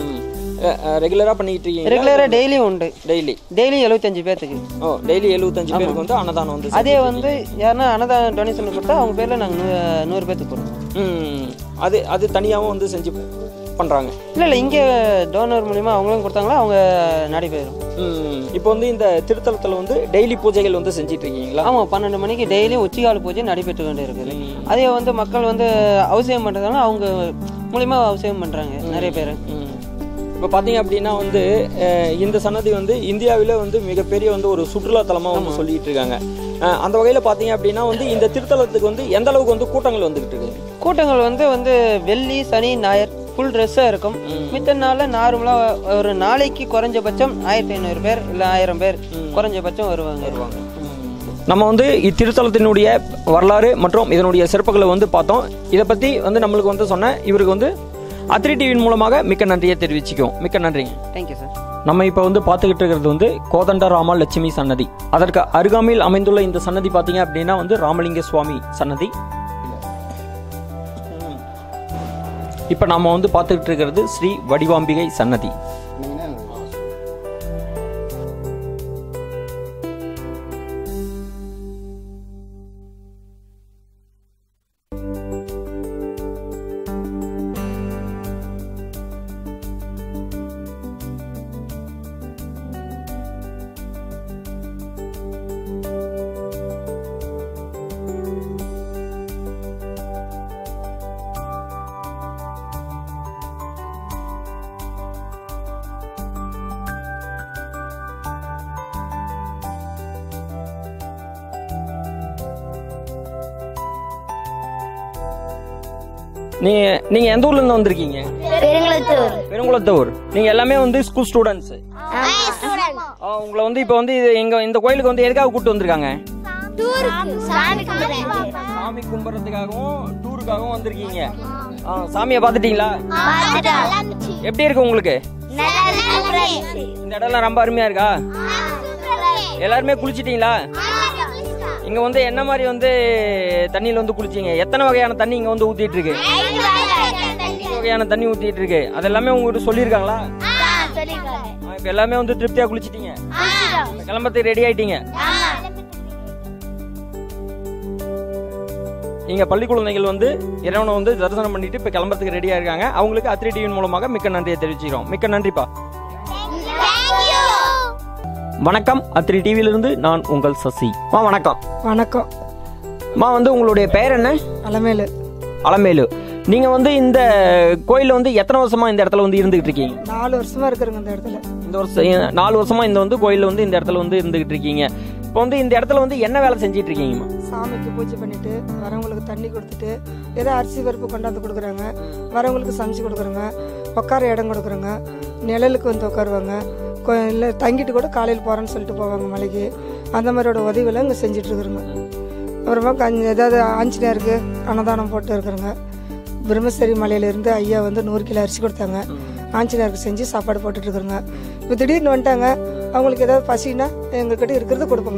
ரெகுலரா பண்ணிட்டு இருக்கீங்க
ரெகுலரா டெய்லியும் உண்டு
டெய்லி
டெய்லி எழுபத்தஞ்சு பேர்த்துக்கு
ஓ டெய்லி எழுபத்தஞ்சு பேருக்கு வந்து அன்னதானம் வந்து
அதே வந்து யாருன்னா அன்னதானம் டொனேஷன் கொடுத்தா அவங்க பேர்ல நாங்க நூ- நூறு பேர்த்துக்கு கொடுப்போம்
ம் அது அது தனியாகவும் வந்து செஞ்சு பண்றாங்க
இல்ல இல்ல இங்க டோனர் மூலியமா அவங்களும் கொடுத்தாங்களா அவங்க நடைபெறும்
ம் இப்போ வந்து இந்த திருத்தலத்தில் வந்து டெய்லி பூஜைகள் வந்து செஞ்சிட்டு இருக்கீங்களா
ஆமா பன்னெண்டு மணிக்கு டெய்லியும் உச்சிகால பூஜை நடைபெற்று கொண்டு இருக்குது அதே வந்து மக்கள் வந்து அவசியம் பண்றதால அவங்க மூலியமா அவசியம் பண்றாங்க நிறைய பேர்
ம். இப்போ பார்த்தீங்க அப்படின்னா வந்து அஹ், இந்த சன்னதி வந்து இந்தியாவிலே வந்து மிகப்பெரிய வந்து ஒரு சுற்றுலா தலமாக வந்து சொல்லிட்டு இருக்காங்க அஹ், அந்த வகையில் பார்த்தீங்க அப்படின்னா வந்து இந்த திருத்தலத்துக்கு வந்து எந்த அளவுக்கு வந்து கூட்டங்கள் வந்துகிட்டு இருக்கு
கூட்டங்கள் வந்து வந்து வெள்ளி சனி ஞாயிறு ஃபுல் ட்ரெஸ்ஸாக இருக்கும் மித்த நாளில் நார்மலாக ஒரு நாளைக்கு குறைஞ்சபட்சம் ஆயிரத்தி ஐநூறு பேர் இல்லை ஆயிரம் பேர் குறைஞ்சபட்சம் வருவாங்க வருவாங்க
நம்ம வந்து இத்திருத்தலத்தினுடைய வரலாறு மற்றும் இதனுடைய சிறப்புகளை வந்து பார்த்தோம் இதை பற்றி வந்து நம்மளுக்கு வந்து சொன்ன இவருக்கு வந்து அத்ரி டிவியின் மூலமாக மிக்க நன்றியை தெரிவிச்சுக்கோம் மிக்க நன்றிங்க
தேங்க்யூ சார்
நம்ம இப்போ வந்து பார்த்துக்கிட்டு இருக்கிறது வந்து கோதண்ட ராமா லட்சுமி சன்னதி அதற்கு அருகாமையில் அமைந்துள்ள இந்த சன்னதி பார்த்தீங்க அப்படின்னா வந்து ராமலிங்க சுவாமி சன்னதி இப்போ நாம வந்து பார்த்துக்கிட்டு இருக்கிறது ஸ்ரீ வடிவாம்பிகை சன்னதி நீங்க நீங்க எந்த ஊர்ல இருந்து வந்திருக்கீங்க
பெருங்குளத்தூர்
பெருங்குளத்தூர் நீங்க எல்லாமே வந்து ஸ்கூல் ஸ்டூடெண்ட்ஸ் உங்களை வந்து இப்போ வந்து இது எங்க இந்த கோயிலுக்கு வந்து எதுக்காக கூட்டு வந்திருக்காங்க
டூருக்கு சாமி கும்பிடுறேன்
சாமி கும்பிட்றதுக்காகவும் டூருக்காகவும் வந்திருக்கீங்க ஆ, சாமியை பார்த்துட்டீங்களா எப்படி இருக்கு உங்களுக்கு இந்த இடம்லாம் ரொம்ப அருமையா இருக்கா எல்லாருமே குளிச்சிட்டீங்களா இங்க வந்து என்ன மாதிரி வந்து தண்ணியில வந்து குளிச்சீங்க எத்தனை வகையான தண்ணி இங்க வந்து ஊத்திட்டு இருக்கு ஐந்து வகையான தண்ணி ஊத்திட்டு இருக்கு அது எல்லாமே உங்ககிட்ட சொல்லியிருக்காங்களா ஆ, இப்ப எல்லாமே வந்து திருப்தியா குளிச்சிட்டீங்க இப்ப கிளம்பறதுக்கு ரெடி ஆயிட்டீங்க இங்க பள்ளி குழந்தைகள் வந்து இறைவனை வந்து தரிசனம் பண்ணிட்டு இப்ப கிளம்பறதுக்கு ரெடியா இருக்காங்க அவங்களுக்கு அத்ரி டிவியின் மூலமாக மிக்க நன்றியை தெரிவிச்சுக்கிறோம் மிக்க நன்றிப்பா வணக்கம் அத்ரி டிவியில இருந்து நான் உங்கள் சசி மா வணக்கம்
வணக்கம்
மா வந்து உங்களுடைய பெயர் என்ன
அலமேலு
அலமேலு நீங்க வந்து இந்த கோயில்ல வந்து எத்தனை வருஷமா இந்த இடத்துல வந்து இருந்துகிட்டு இருக்கீங்க
நாலு வருஷமா இருக்கிறேங்க இந்த இடத்துல
இந்த வருஷம் நாலு வருஷமா இந்த வந்து கோயில்ல வந்து இந்த இடத்துல வந்து இருந்துகிட்டு இருக்கீங்க இப்போ வந்து இந்த இடத்துல வந்து என்ன வேலை செஞ்சிட்டு இருக்கீங்கம்மா
சாமிக்கு பூஜை பண்ணிட்டு வரவங்களுக்கு தண்ணி கொடுத்துட்டு ஏதோ அரிசி பருப்பு கொண்டாந்து கொடுக்குறாங்க வரவங்களுக்கு சமைச்சு கொடுக்குறோங்க உட்கார இடம் கொடுக்குறோங்க நிழலுக்கு வந்து உட்காருவாங்க கொ- இல்லை தங்கிட்டு கூட காலையில் போகிறேன்னு சொல்லிட்டு போவாங்க மலைக்கு அந்த மாதிரியோட உதவியெல்லாம் இங்கே செஞ்சுட்டு இருக்கிறோங்க அப்புறமா கஞ்சி ஏதாவது ஆஞ்சநேயருக்கு அன்னதானம் போட்டு இருக்கிறோங்க பிரம்மசரி மலையிலேருந்து ஐயா வந்து நூறு கிலோ அரிசி கொடுத்தாங்க ஆஞ்சநேயருக்கு செஞ்சு சாப்பாடு போட்டுட்டு இருக்கிறோங்க இப்போ திடீர்னு வந்துட்டாங்க அவங்களுக்கு ஏதாவது பசின்னா எங்ககிட்ட இருக்கிறது கொடுப்போங்க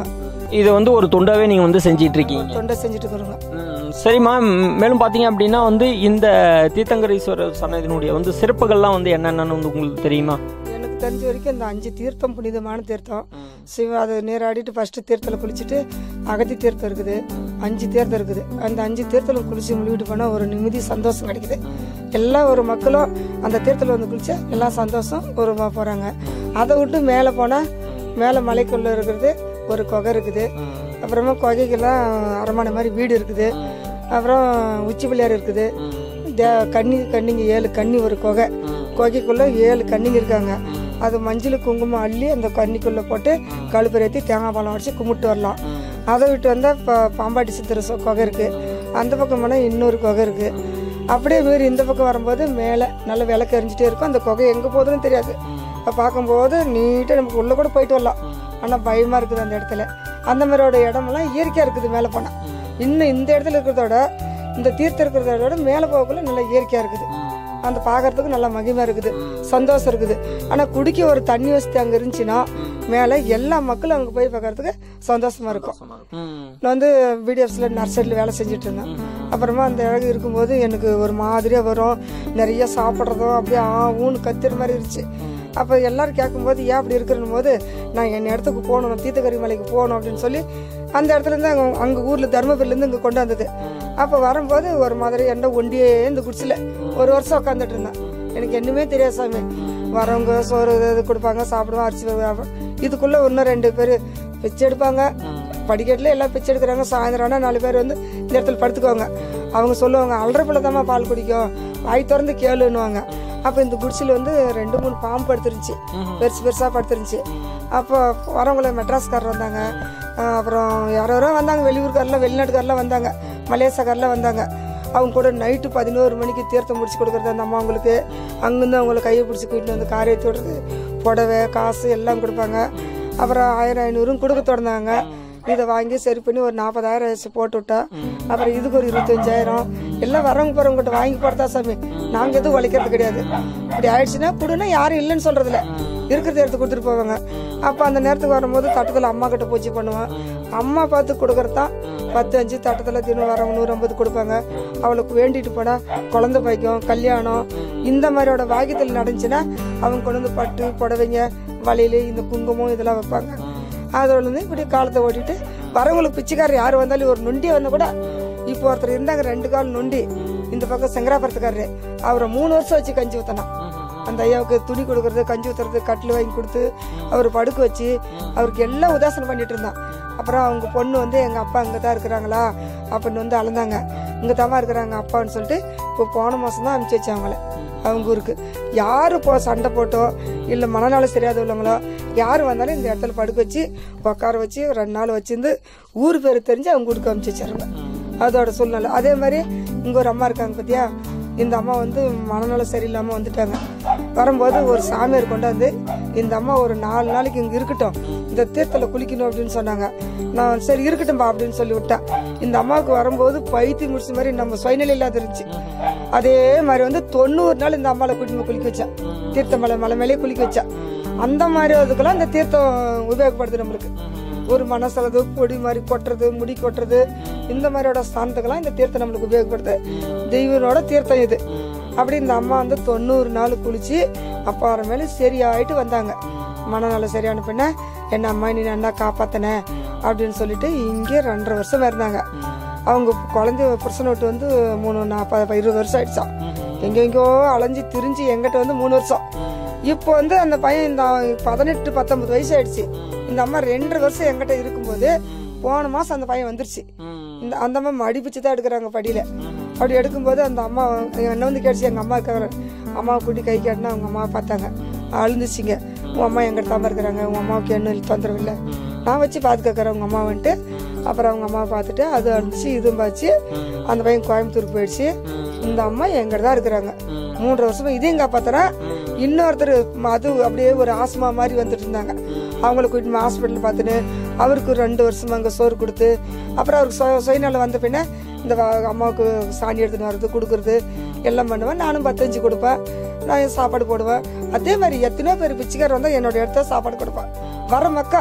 இது வந்து ஒரு தொண்டாவே நீங்க வந்து செஞ்சிட்டு இருக்கீங்க
தொண்டை செஞ்சுட்டு இருக்கிறோங்க
ம், சரிம்மா ம், மேலும் பார்த்தீங்க அப்படின்னா வந்து இந்த தீர்த்தங்கரீஸ்வரர் சன்னதியினுடைய வந்து சிறப்புகள்லாம் வந்து என்னென்னு வந்து உங்களுக்கு தெரியுமா
எனக்கு தெரிஞ்ச வரைக்கும் இந்த அஞ்சு தீர்த்தம் புனிதமான தீர்த்தம் சிவ அதை நீராடிட்டு ஃபர்ஸ்ட் தீர்த்தத்தில் குளிச்சுட்டு அகத்தி தீர்த்தம் இருக்குது அஞ்சு தீர்த்தம் இருக்குது அந்த அஞ்சு தீர்த்தத்தில் குளிச்சு முழுவிட்டு போனால் ஒரு நிம்மதி சந்தோஷம் கிடைக்குது எல்லா ஒரு மக்களும் அந்த தீர்த்தத்தில் வந்து குளிச்சா எல்லாம் சந்தோஷம் ஒரு போகிறாங்க அதை விட்டு மேலே போனால் மேலே மலைக்குள்ளே இருக்கிறது ஒரு குகை இருக்குது அப்புறமா குகைக்கெல்லாம் அரண்மனை மாதிரி வீடு இருக்குது அப்புறம் உச்சி பிள்ளையார் இருக்குது தே- கன்னி கன்னிங்க ஏழு கன்னி ஒரு குகை குகைக்குள்ள ஏழு கன்னிங்க இருக்காங்க அது மஞ்சள் குங்குமம் அள்ளி அந்த கன்னிக்குள்ள போட்டு கழுப்பறேத்தி தேங்காய் பழம் வச்சு கும்பிட்டு வரலாம் அதை விட்டு வந்தால் இப்போ பாம்பாட்டி சித்திர சொ- குகை இருக்கு அந்த பக்கம் போனால் இன்னொரு குகை இருக்கு அப்படியே மீறி இந்த பக்கம் வரும்போது மேலே நல்ல விளக்கு எரிஞ்சிட்டே இருக்கும் அந்த குகை எங்கே போகுதுன்னு தெரியாது அப்ப பார்க்கும்போது நீட்டாக நமக்கு உள்ளே கூட போயிட்டு வரலாம் ஆனால் பயமாக இருக்குது அந்த இடத்துல அந்த மாதிரியோட இடமெல்லாம் இயற்கையாக இருக்குது மேலே போனால் இன்னும் இந்த இடத்துல இருக்கிறதோட இந்த தீர்த்தம் இருக்கிறதோட மேலே போகக்குள்ள நல்லா இயற்கையாக இருக்குது அந்த பார்க்கறதுக்கு நல்லா மகிமை இருக்குது சந்தோஷம் இருக்குது ஆனால் குடிக்க ஒரு தண்ணி வசதி அங்கே இருந்துச்சுன்னா மேலே எல்லா மக்களும் அங்கே போய் பார்க்கறதுக்கு சந்தோஷமா இருக்கும் நான் வந்து பிடிஎஃப்ஸில் நர்சரியில் வேலை செஞ்சுட்டு இருந்தேன் அப்புறமா அந்த இடம் இருக்கும்போது எனக்கு ஒரு மாதிரியாக வரும் நிறைய சாப்பிட்றதும் அப்படியே ஆ ஊன்னு கத்துற மாதிரி இருந்துச்சு அப்போ எல்லாரும் கேட்கும்போது ஏன் அப்படி இருக்கிறன்னு போது நான் என் இடத்துக்கு போகணும் நான் தீர்த்தக்கரி மலைக்கு போகணும் அப்படின்னு சொல்லி அந்த இடத்துல இருந்து அங்கே அங்கே ஊரில் தருமபுரிலேருந்து இங்கே கொண்டு வந்தது அப்போ வரும்போது ஒரு மாதிரி என்ன ஒண்டியே இந்த குடிச்சில் ஒரு வருஷம் உட்காந்துட்டு இருந்தேன் எனக்கு என்னமே தெரியாது சாமி வரவங்க சோறு இது இது கொடுப்பாங்க சாப்பிடுவோம் அரிசி வியாபாரம். இதுக்குள்ள இன்னும் ரெண்டு பேர் பிச்சை எடுப்பாங்க படிக்கட்டில் எல்லாம் பிச்சை எடுக்கிறாங்க சாயந்தரம் ஆனால் நாலு பேர் வந்து இந்த இடத்துல படுத்துக்குவாங்க அவங்க சொல்லுவாங்க அல்ற பிள்ளை பால் குடிக்கும் வாய் திறந்து கேளுன்னுவாங்க அப்போ இந்த குடிசையில் வந்து ரெண்டு மூணு பாம்பு படுத்துருந்துச்சு பெருசு பெருசாக படுத்துருந்துச்சு அப்போ வரவங்கள மெட்ராஸ்காரர் வந்தாங்க அஹ் அப்புறம் யாரோ யாரோ வந்தாங்க வெளியூர்காரெலாம் வெளிநாட்டுக்காரெலாம் வந்தாங்க மலேசியாக்காரெலாம் வந்தாங்க அவங்க கூட நைட்டு பதினோரு மணிக்கு தீர்த்தம் முடிச்சு கொடுக்குறது அந்த அம்மாங்களுக்கு அங்கேருந்து அவங்கள கையை பிடிச்சி கூட்டிட்டு வந்து காரியத்தை விடுறது புடவை காசு எல்லாம் கொடுப்பாங்க அப்புறம் ஆயிரம் ஐநூறும் கொடுக்க தொடர்ந்தாங்க இதை வாங்கி சரி பண்ணி ஒரு நாற்பதாயிரம் வச்சு போட்டு விட்டா அப்புறம் இதுக்கு ஒரு இருபத்தஞ்சாயிரம் எல்லாம் வரவங்க போறவங்க வாங்கி போடுறதா சாமி நாங்க எதுவும் உழைக்கிறது கிடையாது இப்படி ஆயிடுச்சுன்னா கொடுன்னா யாரும் இல்லைன்னு சொல்றதில்ல இருக்கிறத எடுத்து கொடுத்துட்டு போவாங்க அப்போ அந்த நேரத்துக்கு வரும்போது தட்டத்தில் அம்மா கிட்ட பூச்சி பண்ணுவேன் அம்மா பார்த்து கொடுக்கறதான் பத்து அஞ்சு தட்டத்தில் தினம் வரவங்க நூறு ஐம்பது கொடுப்பாங்க அவளுக்கு வேண்டிட்டு போனால் குழந்தை பைக்கும் கல்யாணம் இந்த மாதிரியோட வாக்கியத்தில் நடந்துச்சுன்னா அவங்க கொண்டு வந்து பட்டு புடவைங்க வளையல் இந்த குங்குமம் இதெல்லாம் வைப்பாங்க அதோட வந்து இப்படி காலத்தை ஓட்டிட்டு வரவங்களுக்கு பிச்சைக்காரர் யார் வந்தாலும் ஒரு நொண்டி வந்தா கூட இப்போ ஒருத்தர் இருந்தாங்க ரெண்டு கால் நொண்டி இந்த பக்கம் செங்கராபுரத்துக்காரரு அவரை மூணு வருஷம் வச்சு கஞ்சி ஊத்தனா அந்த ஐயாவுக்கு துணி கொடுக்கறது கஞ்சி ஊத்துறது கட்டில் வாங்கி கொடுத்து அவர் படுக்க வச்சு அவருக்கு எல்லாம் உதாசனம் பண்ணிட்டு இருந்தான் அப்புறம் அவங்க பொண்ணு வந்து எங்க அப்பா அங்கே தான் இருக்கிறாங்களா அப்படின்னு வந்து அளந்தாங்க இங்கே தான் இருக்கிறாங்க அப்பான்னு சொல்லிட்டு இப்போ போன மாசம் தான் அனுப்பிச்சு வச்சாங்க அவங்கள அவங்க ஊருக்கு யாரு போ சண்டை போட்டோ இல்லை மனநல சரியாத உள்ளவங்களோ யார் வந்தாலும் இந்த இடத்துல படுக்க வச்சு உட்கார வச்சு ரெண்டு நாள் வச்சிருந்து ஊர் பேர் தெரிஞ்சு அவங்க வீட்டுக்கு அனுப்பிச்சு வச்சாருங்க அதோட சூழ்நிலை அதே மாதிரி இங்க ஒரு அம்மா இருக்காங்க பாத்தியா இந்த அம்மா வந்து மனநலம் சரியில்லாம வந்துட்டாங்க வரும்போது ஒரு சாமியார் கொண்டாந்து இந்த அம்மா ஒரு நாலு நாளைக்கு இங்க இருக்கட்டும் இந்த தீர்த்தல குளிக்கணும் அப்படின்னு சொன்னாங்க நான் சரி இருக்கட்டும்பா அப்படின்னு சொல்லி விட்டேன் இந்த அம்மாவுக்கு வரும்போது பைத்தி முடிச்ச மாதிரி நம்ம சுயநிலை இல்லாத இருந்துச்சு அதே மாதிரி வந்து தொண்ணூறு நாள் இந்த அம்மாவை கூட்டிட்டு போய் குளிக்க வச்சேன் தீர்த்தமலை மலை மேலேயே குளிக்க வச்சேன் அந்த மாதிரி அதுக்கெல்லாம் இந்த தீர்த்தம் உபயோகப்படுது நம்மளுக்கு ஒரு மனசளவு பொடி மாதிரி கொட்டுறது முடி கொட்டுறது இந்த மாதிரியோட ஸ்தானத்துக்கெல்லாம் இந்த தீர்த்தம் நம்மளுக்கு உபயோகப்படுது தெய்வனோட தீர்த்தம் இது அப்படி இந்த அம்மா வந்து தொண்ணூறு நாள் குளிச்சு அப்பாற மேலே சரியாயிட்டு வந்தாங்க மனநல சரியான பின்ன என்ன அம்மா நீ நல்லா காப்பாத்தன அப்படின்னு சொல்லிட்டு இங்கே ரெண்டரை வருஷம் இருந்தாங்க அவங்க குழந்தைய புருஷனை விட்டு வந்து மூணு நாற்பது இருபது வருஷம் ஆயிடுச்சான் எங்கெங்கோ அலைஞ்சு திரிஞ்சு எங்கிட்ட வந்து மூணு வருஷம் இப்போ வந்து அந்த பையன் இந்த பதினெட்டு பத்தொன்பது வயசு ஆயிடுச்சு இந்த அம்மா ரெண்டரை வருஷம் எங்கிட்ட இருக்கும்போது போன மாசம் அந்த பையன் வந்துருச்சு இந்த அந்த அம்மா மடிப்பிச்சு தான் எடுக்கிறாங்க படியில அப்படி எடுக்கும்போது அந்த அம்மா என்ன வந்து கேட்டுச்சு எங்க அம்மா இருக்காங்க அம்மாவை கூட்டி கை காட்டினா அவங்க அம்மாவை பார்த்தாங்க அழுந்துச்சிங்க உன் அம்மா எங்கிட்ட தான் இருக்கிறாங்க உங்க அம்மாவுக்கு என்ன தொந்தரவு இல்லை நான் வச்சு பார்த்துக்கிறேன் உங்க அம்மா வந்துட்டு அப்புறம் அவங்க அம்மாவை பார்த்துட்டு அது அழுந்துச்சு இதுவும் பார்த்து அந்த பையன் கோயம்புத்தூர் போயிடுச்சு இந்த அம்மா எங்கிட்ட தான் இருக்கிறாங்க மூன்றரை வருஷமா இதையும் காப்பாத்துறேன் இன்னொருத்தர் அது அப்படியே ஒரு ஆஸ்மா மாதிரி வந்துட்டு இருந்தாங்க அவங்கள கூட்டிட்டு ஹாஸ்பிட்டல் பார்த்துன்னு அவருக்கு ஒரு ரெண்டு வருஷமா அங்கே சோறு கொடுத்து அப்புறம் அவருக்கு சுய சுயநலம் வந்த பின்ன இந்த வ- அம்மாவுக்கு சாணி எடுத்துன்னு வர்றது கொடுக்கறது எல்லாம் பண்ணுவேன் நானும் பத்தஞ்சு கொடுப்பேன் நான் சாப்பாடு போடுவேன் அதே மாதிரி எத்தனையோ பேர் பிச்சைக்காரர் வந்தால் என்னோட இடத்த சாப்பாடு கொடுப்பேன் வர மக்கா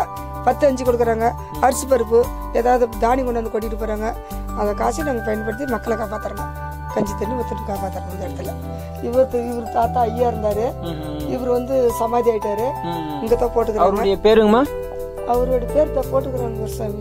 பத்து அஞ்சு கொடுக்குறாங்க அரிசி பருப்பு ஏதாவது தானி கொண்டு வந்து கொட்டிட்டு போகிறாங்க அதை காசை நாங்கள் பயன்படுத்தி மக்களை காப்பாற்றுறோங்க கஞ்சி தண்ணி ஊற்றிட்டு காப்பாற்றுறோம் இந்த இடத்துல இவர் இவர் தாத்தா ஐயா இருந்தார் இவர் வந்து சமாதி ஆயிட்டாரு இங்கே தான் போட்டுக்கிறாங்க
அவருடைய பேருங்கம்மா
அவரோட பேர் தான் போட்டுக்கிறாங்க சாமி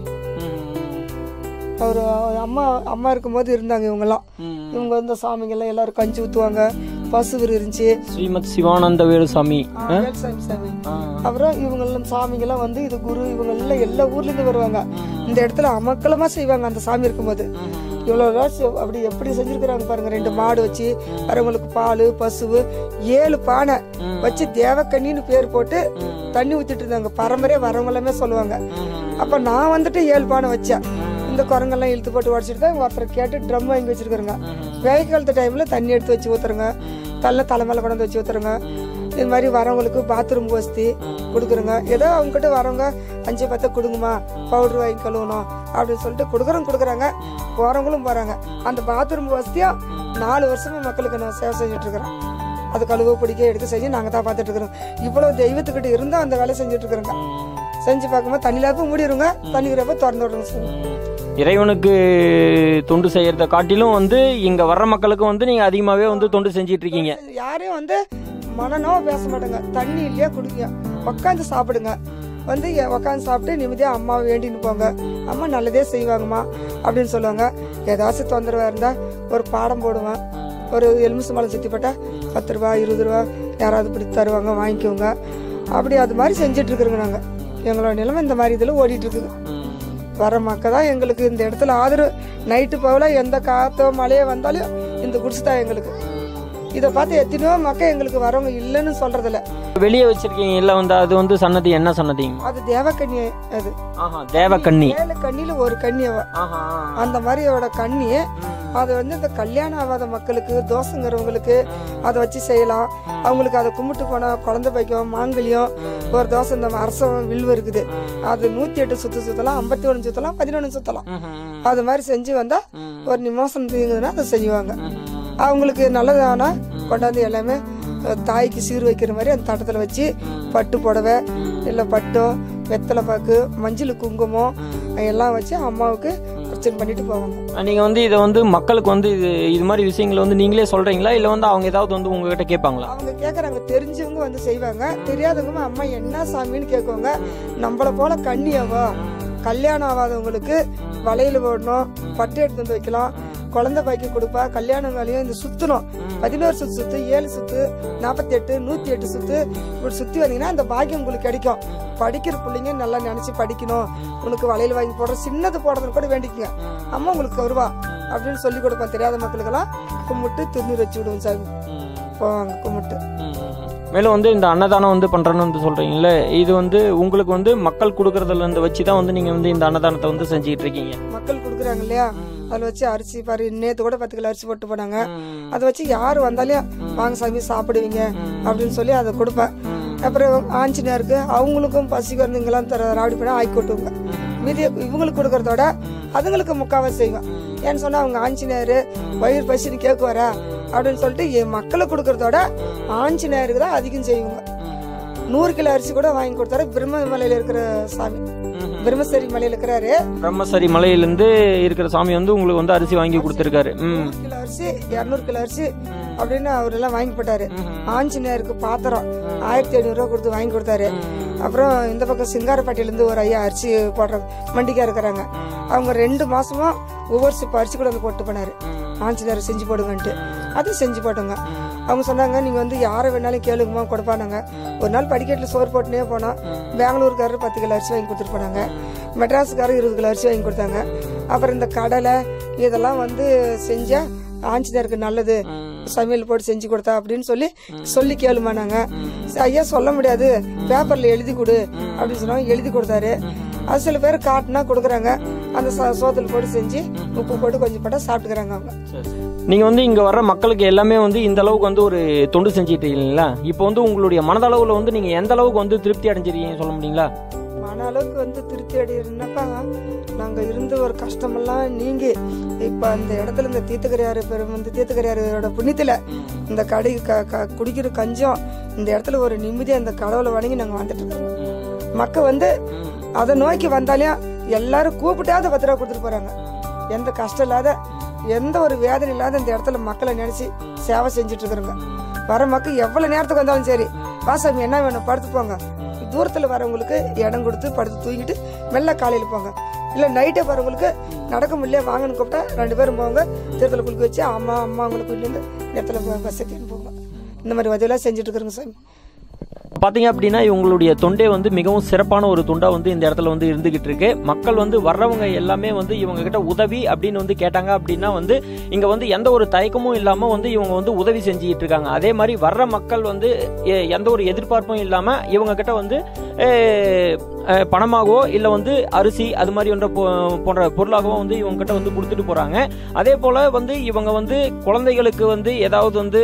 அவர் அம்மா அம்மா இருக்கும்போது இருந்தாங்க இவங்கெல்லாம் இவங்க வந்து சாமிங்கெல்லாம் எல்லாரும் கஞ்சி ஊற்றுவாங்க பசுவர் இருந்துச்சு
ஸ்ரீமத் சிவானந்த வேலுசாமி
ஆ, வேல்சாமி சாமி அப்புறம் இவங்கெல்லாம் சாமிங்கெல்லாம் வந்து இது குரு இவங்க எல்லாம் எல்லா ஊர்ல இருந்து வருவாங்க இந்த இடத்துல அமக்கலமா செய்வாங்க அந்த சாமி இருக்கும்போது இவ்வளவு வருஷம் அப்படி எப்படி செஞ்சிருக்கிறாங்க பாருங்க ரெண்டு மாடு வச்சு வரவங்களுக்கு பால் பசுவு ஏழு பானை வச்சு தேவக்கண்ணின்னு பேர் போட்டு தண்ணி ஊத்திட்டு இருந்தாங்க பரம்பரையா வரவங்க எல்லாமே சொல்லுவாங்க அப்ப நான் வந்துட்டு ஏழு பானை வச்சேன் இந்த குரங்கெல்லாம் இழுத்து போட்டு உடச்சிட்டு தான் ஒருத்தர் கேட்டு ட்ரம் வாங்கி வச்சிருக்காங்க வெயில் காலத்து டைம்ல தண்ணி எடுத்து வச்சு ஊத்துறங்க தள்ள தலைமையில கொண்டு வந்து வச்சு ஊத்துறங்க இது மாதிரி வரவங்களுக்கு பாத்ரூம் வசதி கொடுக்குறோங்க ஏதோ அவங்க கிட்ட வரவங்க அஞ்சு பத்தை கொடுங்கம்மா பவுடர் வாங்கி கழுவணும் அப்படின்னு சொல்லிட்டு கொடுக்குறோம் கொடுக்குறாங்க போறவங்களும் போறாங்க அந்த பாத்ரூம் வசதியும் நாலு வருஷமா மக்களுக்கு நான் சேவை செஞ்சுட்டு இருக்கிறேன் அது கழுவ பிடிக்க எடுக்க செஞ்சு நாங்க தான் பார்த்துட்டு இருக்கிறோம் இவ்வளவு தெய்வத்துக்கிட்ட இருந்தா அந்த வேலையை செஞ்சுட்டு இருக்கிறோங்க செஞ்சு பார்க்கும்போது தண்ணியில போய் மூடிடுங்க தண்ணிக்கிறப்ப திறந்து விடுங்க சார்
இறைவனுக்கு தொண்டு செய்யறத காட்டிலும் வந்து இங்க வர்ற மக்களுக்கு வந்து நீங்க அதிகமாவே வந்து தொண்டு செஞ்சிட்டு இருக்கீங்க
யாரையும் வந்து மனநோவ பேச மாட்டேங்க தண்ணி இல்லையா குடிங்க உக்காந்து சாப்பிடுங்க வந்து எ- உக்காந்து சாப்பிட்டு நிம்மதியா அம்மாவை வேண்டின்னு போங்க அம்மா நல்லதே செய்வாங்கம்மா அப்படின்னு சொல்லுவாங்க ஏதாச்சும் தொந்தரவா இருந்தா ஒரு பாடம் போடுவேன் ஒரு எலுமிச்சை மலை சுத்தி போட்டா பத்து ரூபா இருபது ரூபா யாராவது இப்படி தருவாங்க வாங்கிக்கோங்க அப்படி அது மாதிரி செஞ்சுட்டு இருக்கிறோங்க நாங்க எங்களோட நிலைமை இந்த மாதிரி இதுல ஓடிட்டு இருக்குது வர மக்கள் தான் எங்களுக்கு இந்த இடத்துல ஆதரவு நைட்டு போகல எந்த காத்தோ மழையோ வந்தாலும் இந்த குடிசை தான் எங்களுக்கு இதை பார்த்து எத்தனையோ மக்கள் எங்களுக்கு வரவங்க இல்லைன்னு சொல்றதில்ல
வெளியே வச்சிருக்கீங்க இல்ல வந்து அது வந்து சன்னதி என்ன சன்னதிங்க
அது தேவக்கண்ணி அது
ஆஹா தேவக்கண்ணி
ஏழு கண்ணியில ஒரு கண்ணி அவ
ஆஹா
அந்த மாதிரியோட கண்ணி அதை வந்து இந்த கல்யாணம் ஆகாத மக்களுக்கு தோசைங்கிறவங்களுக்கு அதை வச்சு செய்யலாம் அவங்களுக்கு அதை கும்பிட்டு போனா குழந்தை பைக்கம் மாங்கல்யம் ஒரு தோசை இந்த அரசம் வில்வு இருக்குது அது நூத்தி எட்டு சுத்து சுத்தலாம் ஐம்பத்தி ஒன்று சுத்தலாம் பதினொன்று சுத்தலாம் அது மாதிரி செஞ்சு வந்தா ஒரு நிமிஷம் தீங்குதுன்னா அதை செய்வாங்க அவங்களுக்கு நல்லதானா கொண்டாந்து எல்லாமே அஹ், தாய்க்கு சீர் வைக்கிற மாதிரி அந்த தட்டத்தில் வச்சு பட்டு புடவை இல்லை பட்டம் வெத்தலை பாக்கு மஞ்சள் குங்குமம் எல்லாம் வச்சு அம்மாவுக்கு அர்ச்சனை பண்ணிட்டு போவாங்க
நீங்க வந்து இதை வந்து மக்களுக்கு வந்து இது இது மாதிரி விஷயங்களை வந்து நீங்களே சொல்றீங்களா இல்ல வந்து அவங்க ஏதாவது வந்து உங்ககிட்ட கேட்பாங்களா
அவங்க கேக்குறாங்க தெரிஞ்சவங்க வந்து செய்வாங்க தெரியாதவங்க அம்மா என்ன சாமின்னு கேட்குவாங்க நம்மள போல கண்ணியாவா கல்யாணம் ஆகாதவங்களுக்கு வளையல் போடணும் பட்டு எடுத்து வந்து வைக்கலாம் குழந்தை பாக்கி கொடுப்பா கல்யாணம் வேலையும் இந்த சுத்தணும் பதினோரு சுத்து சுத்து ஏழு சுத்து நாற்பத்தி எட்டு நூத்தி எட்டு சுத்து இப்படி சுத்தி வந்தீங்கன்னா அந்த பாக்கியம் உங்களுக்கு கிடைக்கும் படிக்கிற பிள்ளைங்க நல்லா நினைச்சு படிக்கணும் உனக்கு வளையல் வாங்கி போடுற சின்னது போடுறதுன்னு கூட வேண்டிக்குங்க அம்மா உங்களுக்கு வருவா அப்படின்னு சொல்லி கொடுப்பேன் தெரியாத மக்களுக்கெல்லாம் கும்பிட்டு திருநீர் வச்சு விடுவோம் சாமி போவாங்க கும்பிட்டு
மேலும் வந்து இந்த அன்னதானம் வந்து பண்றேன்னு வந்து சொல்றீங்கல்ல இது வந்து உங்களுக்கு வந்து மக்கள் கொடுக்கறதுல இருந்து வச்சு தான் வந்து நீங்க வந்து இந்த அன்னதானத்தை வந்து செஞ்சுக்கிட்டு இருக்கீங்க
மக்கள் கொடுக்குறாங்க இல்லையா அதில் வச்சு அரிசி பாரு நேற்று கூட பத்து கிலோ அரிசி போட்டு போனாங்க அதை வச்சு யார் வந்தாலும் வாங்க சாமி சாப்பிடுவீங்க அப்படின்னு சொல்லி அதை கொடுப்பேன் அப்புறம் ஆஞ்சநேயருக்கு அவங்களுக்கும் பசி குழந்தைங்களாம் தர ராவடி பண்ண ஆக்கி கொட்டுவாங்க மீதி இவங்களுக்கு கொடுக்கறதோட அதுங்களுக்கு முக்காவாசி செய்வேன் ஏன்னு சொன்னா அவங்க ஆஞ்சநேயர் வயிறு பசின்னு கேட்குவாரா அப்படின்னு சொல்லிட்டு என் மக்களுக்கு கொடுக்கறதோட ஆஞ்சநேயருக்கு தான் அதிகம் செய்வாங்க நூறு கிலோ அரிசி கூட வாங்கி கொடுத்தாரு பிரம்ம மலையில இருக்கிற சாமி பிரம்மசரி மலையில இருக்கிறாரு
பிரம்மசரி மலையிலிருந்து இருக்கிற சாமி வந்து உங்களுக்கு வந்து அரிசி வாங்கி கொடுத்துருக்காரு ம்
நூறு கிலோ அரிசி இரநூறு கிலோ அரிசி அப்படின்னு அவர் எல்லாம் வாங்கி போட்டாரு ஆஞ்சநேயருக்கு பாத்திரம் ஆயிரத்தி ஐநூறு ரூபா கொடுத்து வாங்கி கொடுத்தாரு அப்புறம் இந்த பக்கம் சிங்காரப்பட்டியில இருந்து ஒரு ஐயா அரிசி போடுற மண்டிக்கா இருக்கிறாங்க அவங்க ரெண்டு மாசமா ஒவ்வொரு சிப்ப அரிசி கூட வந்து போட்டு போனாரு ஆஞ்சநேயர் செஞ்சு போடுங்கன்ட்டு அது செஞ்சு போட்டோங்க அவங்க சொன்னாங்க நீங்க வந்து யாரை வேணாலும் கேளுங்கம்மா கொடுப்பானாங்க ஒரு நாள் படிக்கட்டில் சோறு போட்டுனே போனோம் பெங்களூருக்காரர் பத்து கிலோ அரிசி வாங்கி கொடுத்துட்டு போனாங்க மெட்ராஸுக்காரர் இருபது கிலோ அரிசி வாங்கி கொடுத்தாங்க அப்புறம் இந்த கடலை இதெல்லாம் வந்து செஞ்சா ஆஞ்சநேயருக்கு நல்லது சமையல் போட்டு செஞ்சு கொடுத்தா அப்படின்னு சொல்லி சொல்லி கேளுமா நாங்க சரி, ஐயா சொல்ல முடியாது பேப்பர்ல எழுதி கொடு அப்படின்னு சொன்னாங்க எழுதி கொடுத்தாரு அது சில பேர் காட்டுனா கொடுக்குறாங்க அந்த ச- சோத்துல போட்டு செஞ்சு உப்பு போட்டு கொஞ்சம் போட்டா சாப்பிட்டுக்கிறாங்க அவங்க
நீங்க வந்து இங்க வர்ற மக்களுக்கு எல்லாமே வந்து இந்த அளவுக்கு வந்து ஒரு தொண்டு செஞ்சுட்டு இருக்கீங்களா இப்போ வந்து உங்களுடைய மனதளவுல வந்து நீங்க எந்த அளவுக்கு வந்து திருப்தி அடைஞ்சிருக்கீங்க சொல்ல முடியுங்களா
மன அளவுக்கு வந்து திருப்தி அடையிறனாக்கா நாங்க இருந்த ஒரு கஷ்டமெல்லாம் நீங்கி இப்ப அந்த இடத்துல இந்த தீர்த்தக்கரையாறு பெரும் வந்து தீர்த்தக்கரையாரோட புண்ணியத்துல இந்த கடை க- க- குடிக்கிற கஞ்சம் இந்த இடத்துல ஒரு நிம்மதியா அந்த கடவுளை வணங்கி நாங்க வந்துட்டு இருக்கோம் மக்கள் வந்து அதை நோக்கி வந்தாலும் எல்லாரும் கூப்பிட்டாவது பத்து ரூபா கொடுத்துட்டு போறாங்க எந்த கஷ்டம் இல்லாத எந்த ஒரு வேதனை இல்லாத இந்த இடத்துல மக்களை நினைச்சு சேவை செஞ்சுட்டு இருக்கிறோங்க வர மக்கள் எவ்வளவு நேரத்துக்கு வந்தாலும் சரி வாசாமி என்ன வேணும் படுத்து போங்க தூரத்துல வரவங்களுக்கு இடம் கொடுத்து படுத்து தூங்கிட்டு மெல்ல காலையில போங்க இல்ல நைட்டே வரவங்களுக்கு நடக்க முடியல வாங்கன்னு கூப்பிட்டா ரெண்டு பேரும் போங்க தீர்த்தல குளிக்க வச்சு அம்மா அம்மா அவங்களை கூட்டிட்டு வந்து இடத்துல பஸ் ஏற்றின்னு போங்க இந்த மாதிரி உதவியெல்லாம் செஞ்சுட்டு இருக்கிறோங்க சாமி
பாத்தீங்க அப்படின்னா இவங்களுடைய தொண்டே வந்து மிகவும் சிறப்பான ஒரு தொண்டா வந்து இந்த இடத்துல வந்து இருந்துகிட்டு இருக்கு மக்கள் வந்து வர்றவங்க எல்லாமே வந்து இவங்க கிட்ட உதவி அப்படின்னு வந்து கேட்டாங்க அப்படின்னா வந்து இங்க வந்து எந்த ஒரு தயக்கமும் இல்லாம வந்து இவங்க வந்து உதவி செஞ்சுக்கிட்டு இருக்காங்க அதே மாதிரி வர்ற மக்கள் வந்து எ- எந்த ஒரு எதிர்பார்ப்பும் இல்லாம இவங்க கிட்ட வந்து எ, அ, பணமாகவோ இல்ல வந்து அரிசி அது மாதிரி ஒன்ற பொ- போன்ற பொருளாகவோ வந்து இவங்க கிட்ட வந்து கொடுத்துட்டு போறாங்க அதே போல வந்து இவங்க வந்து குழந்தைகளுக்கு வந்து ஏதாவது வந்து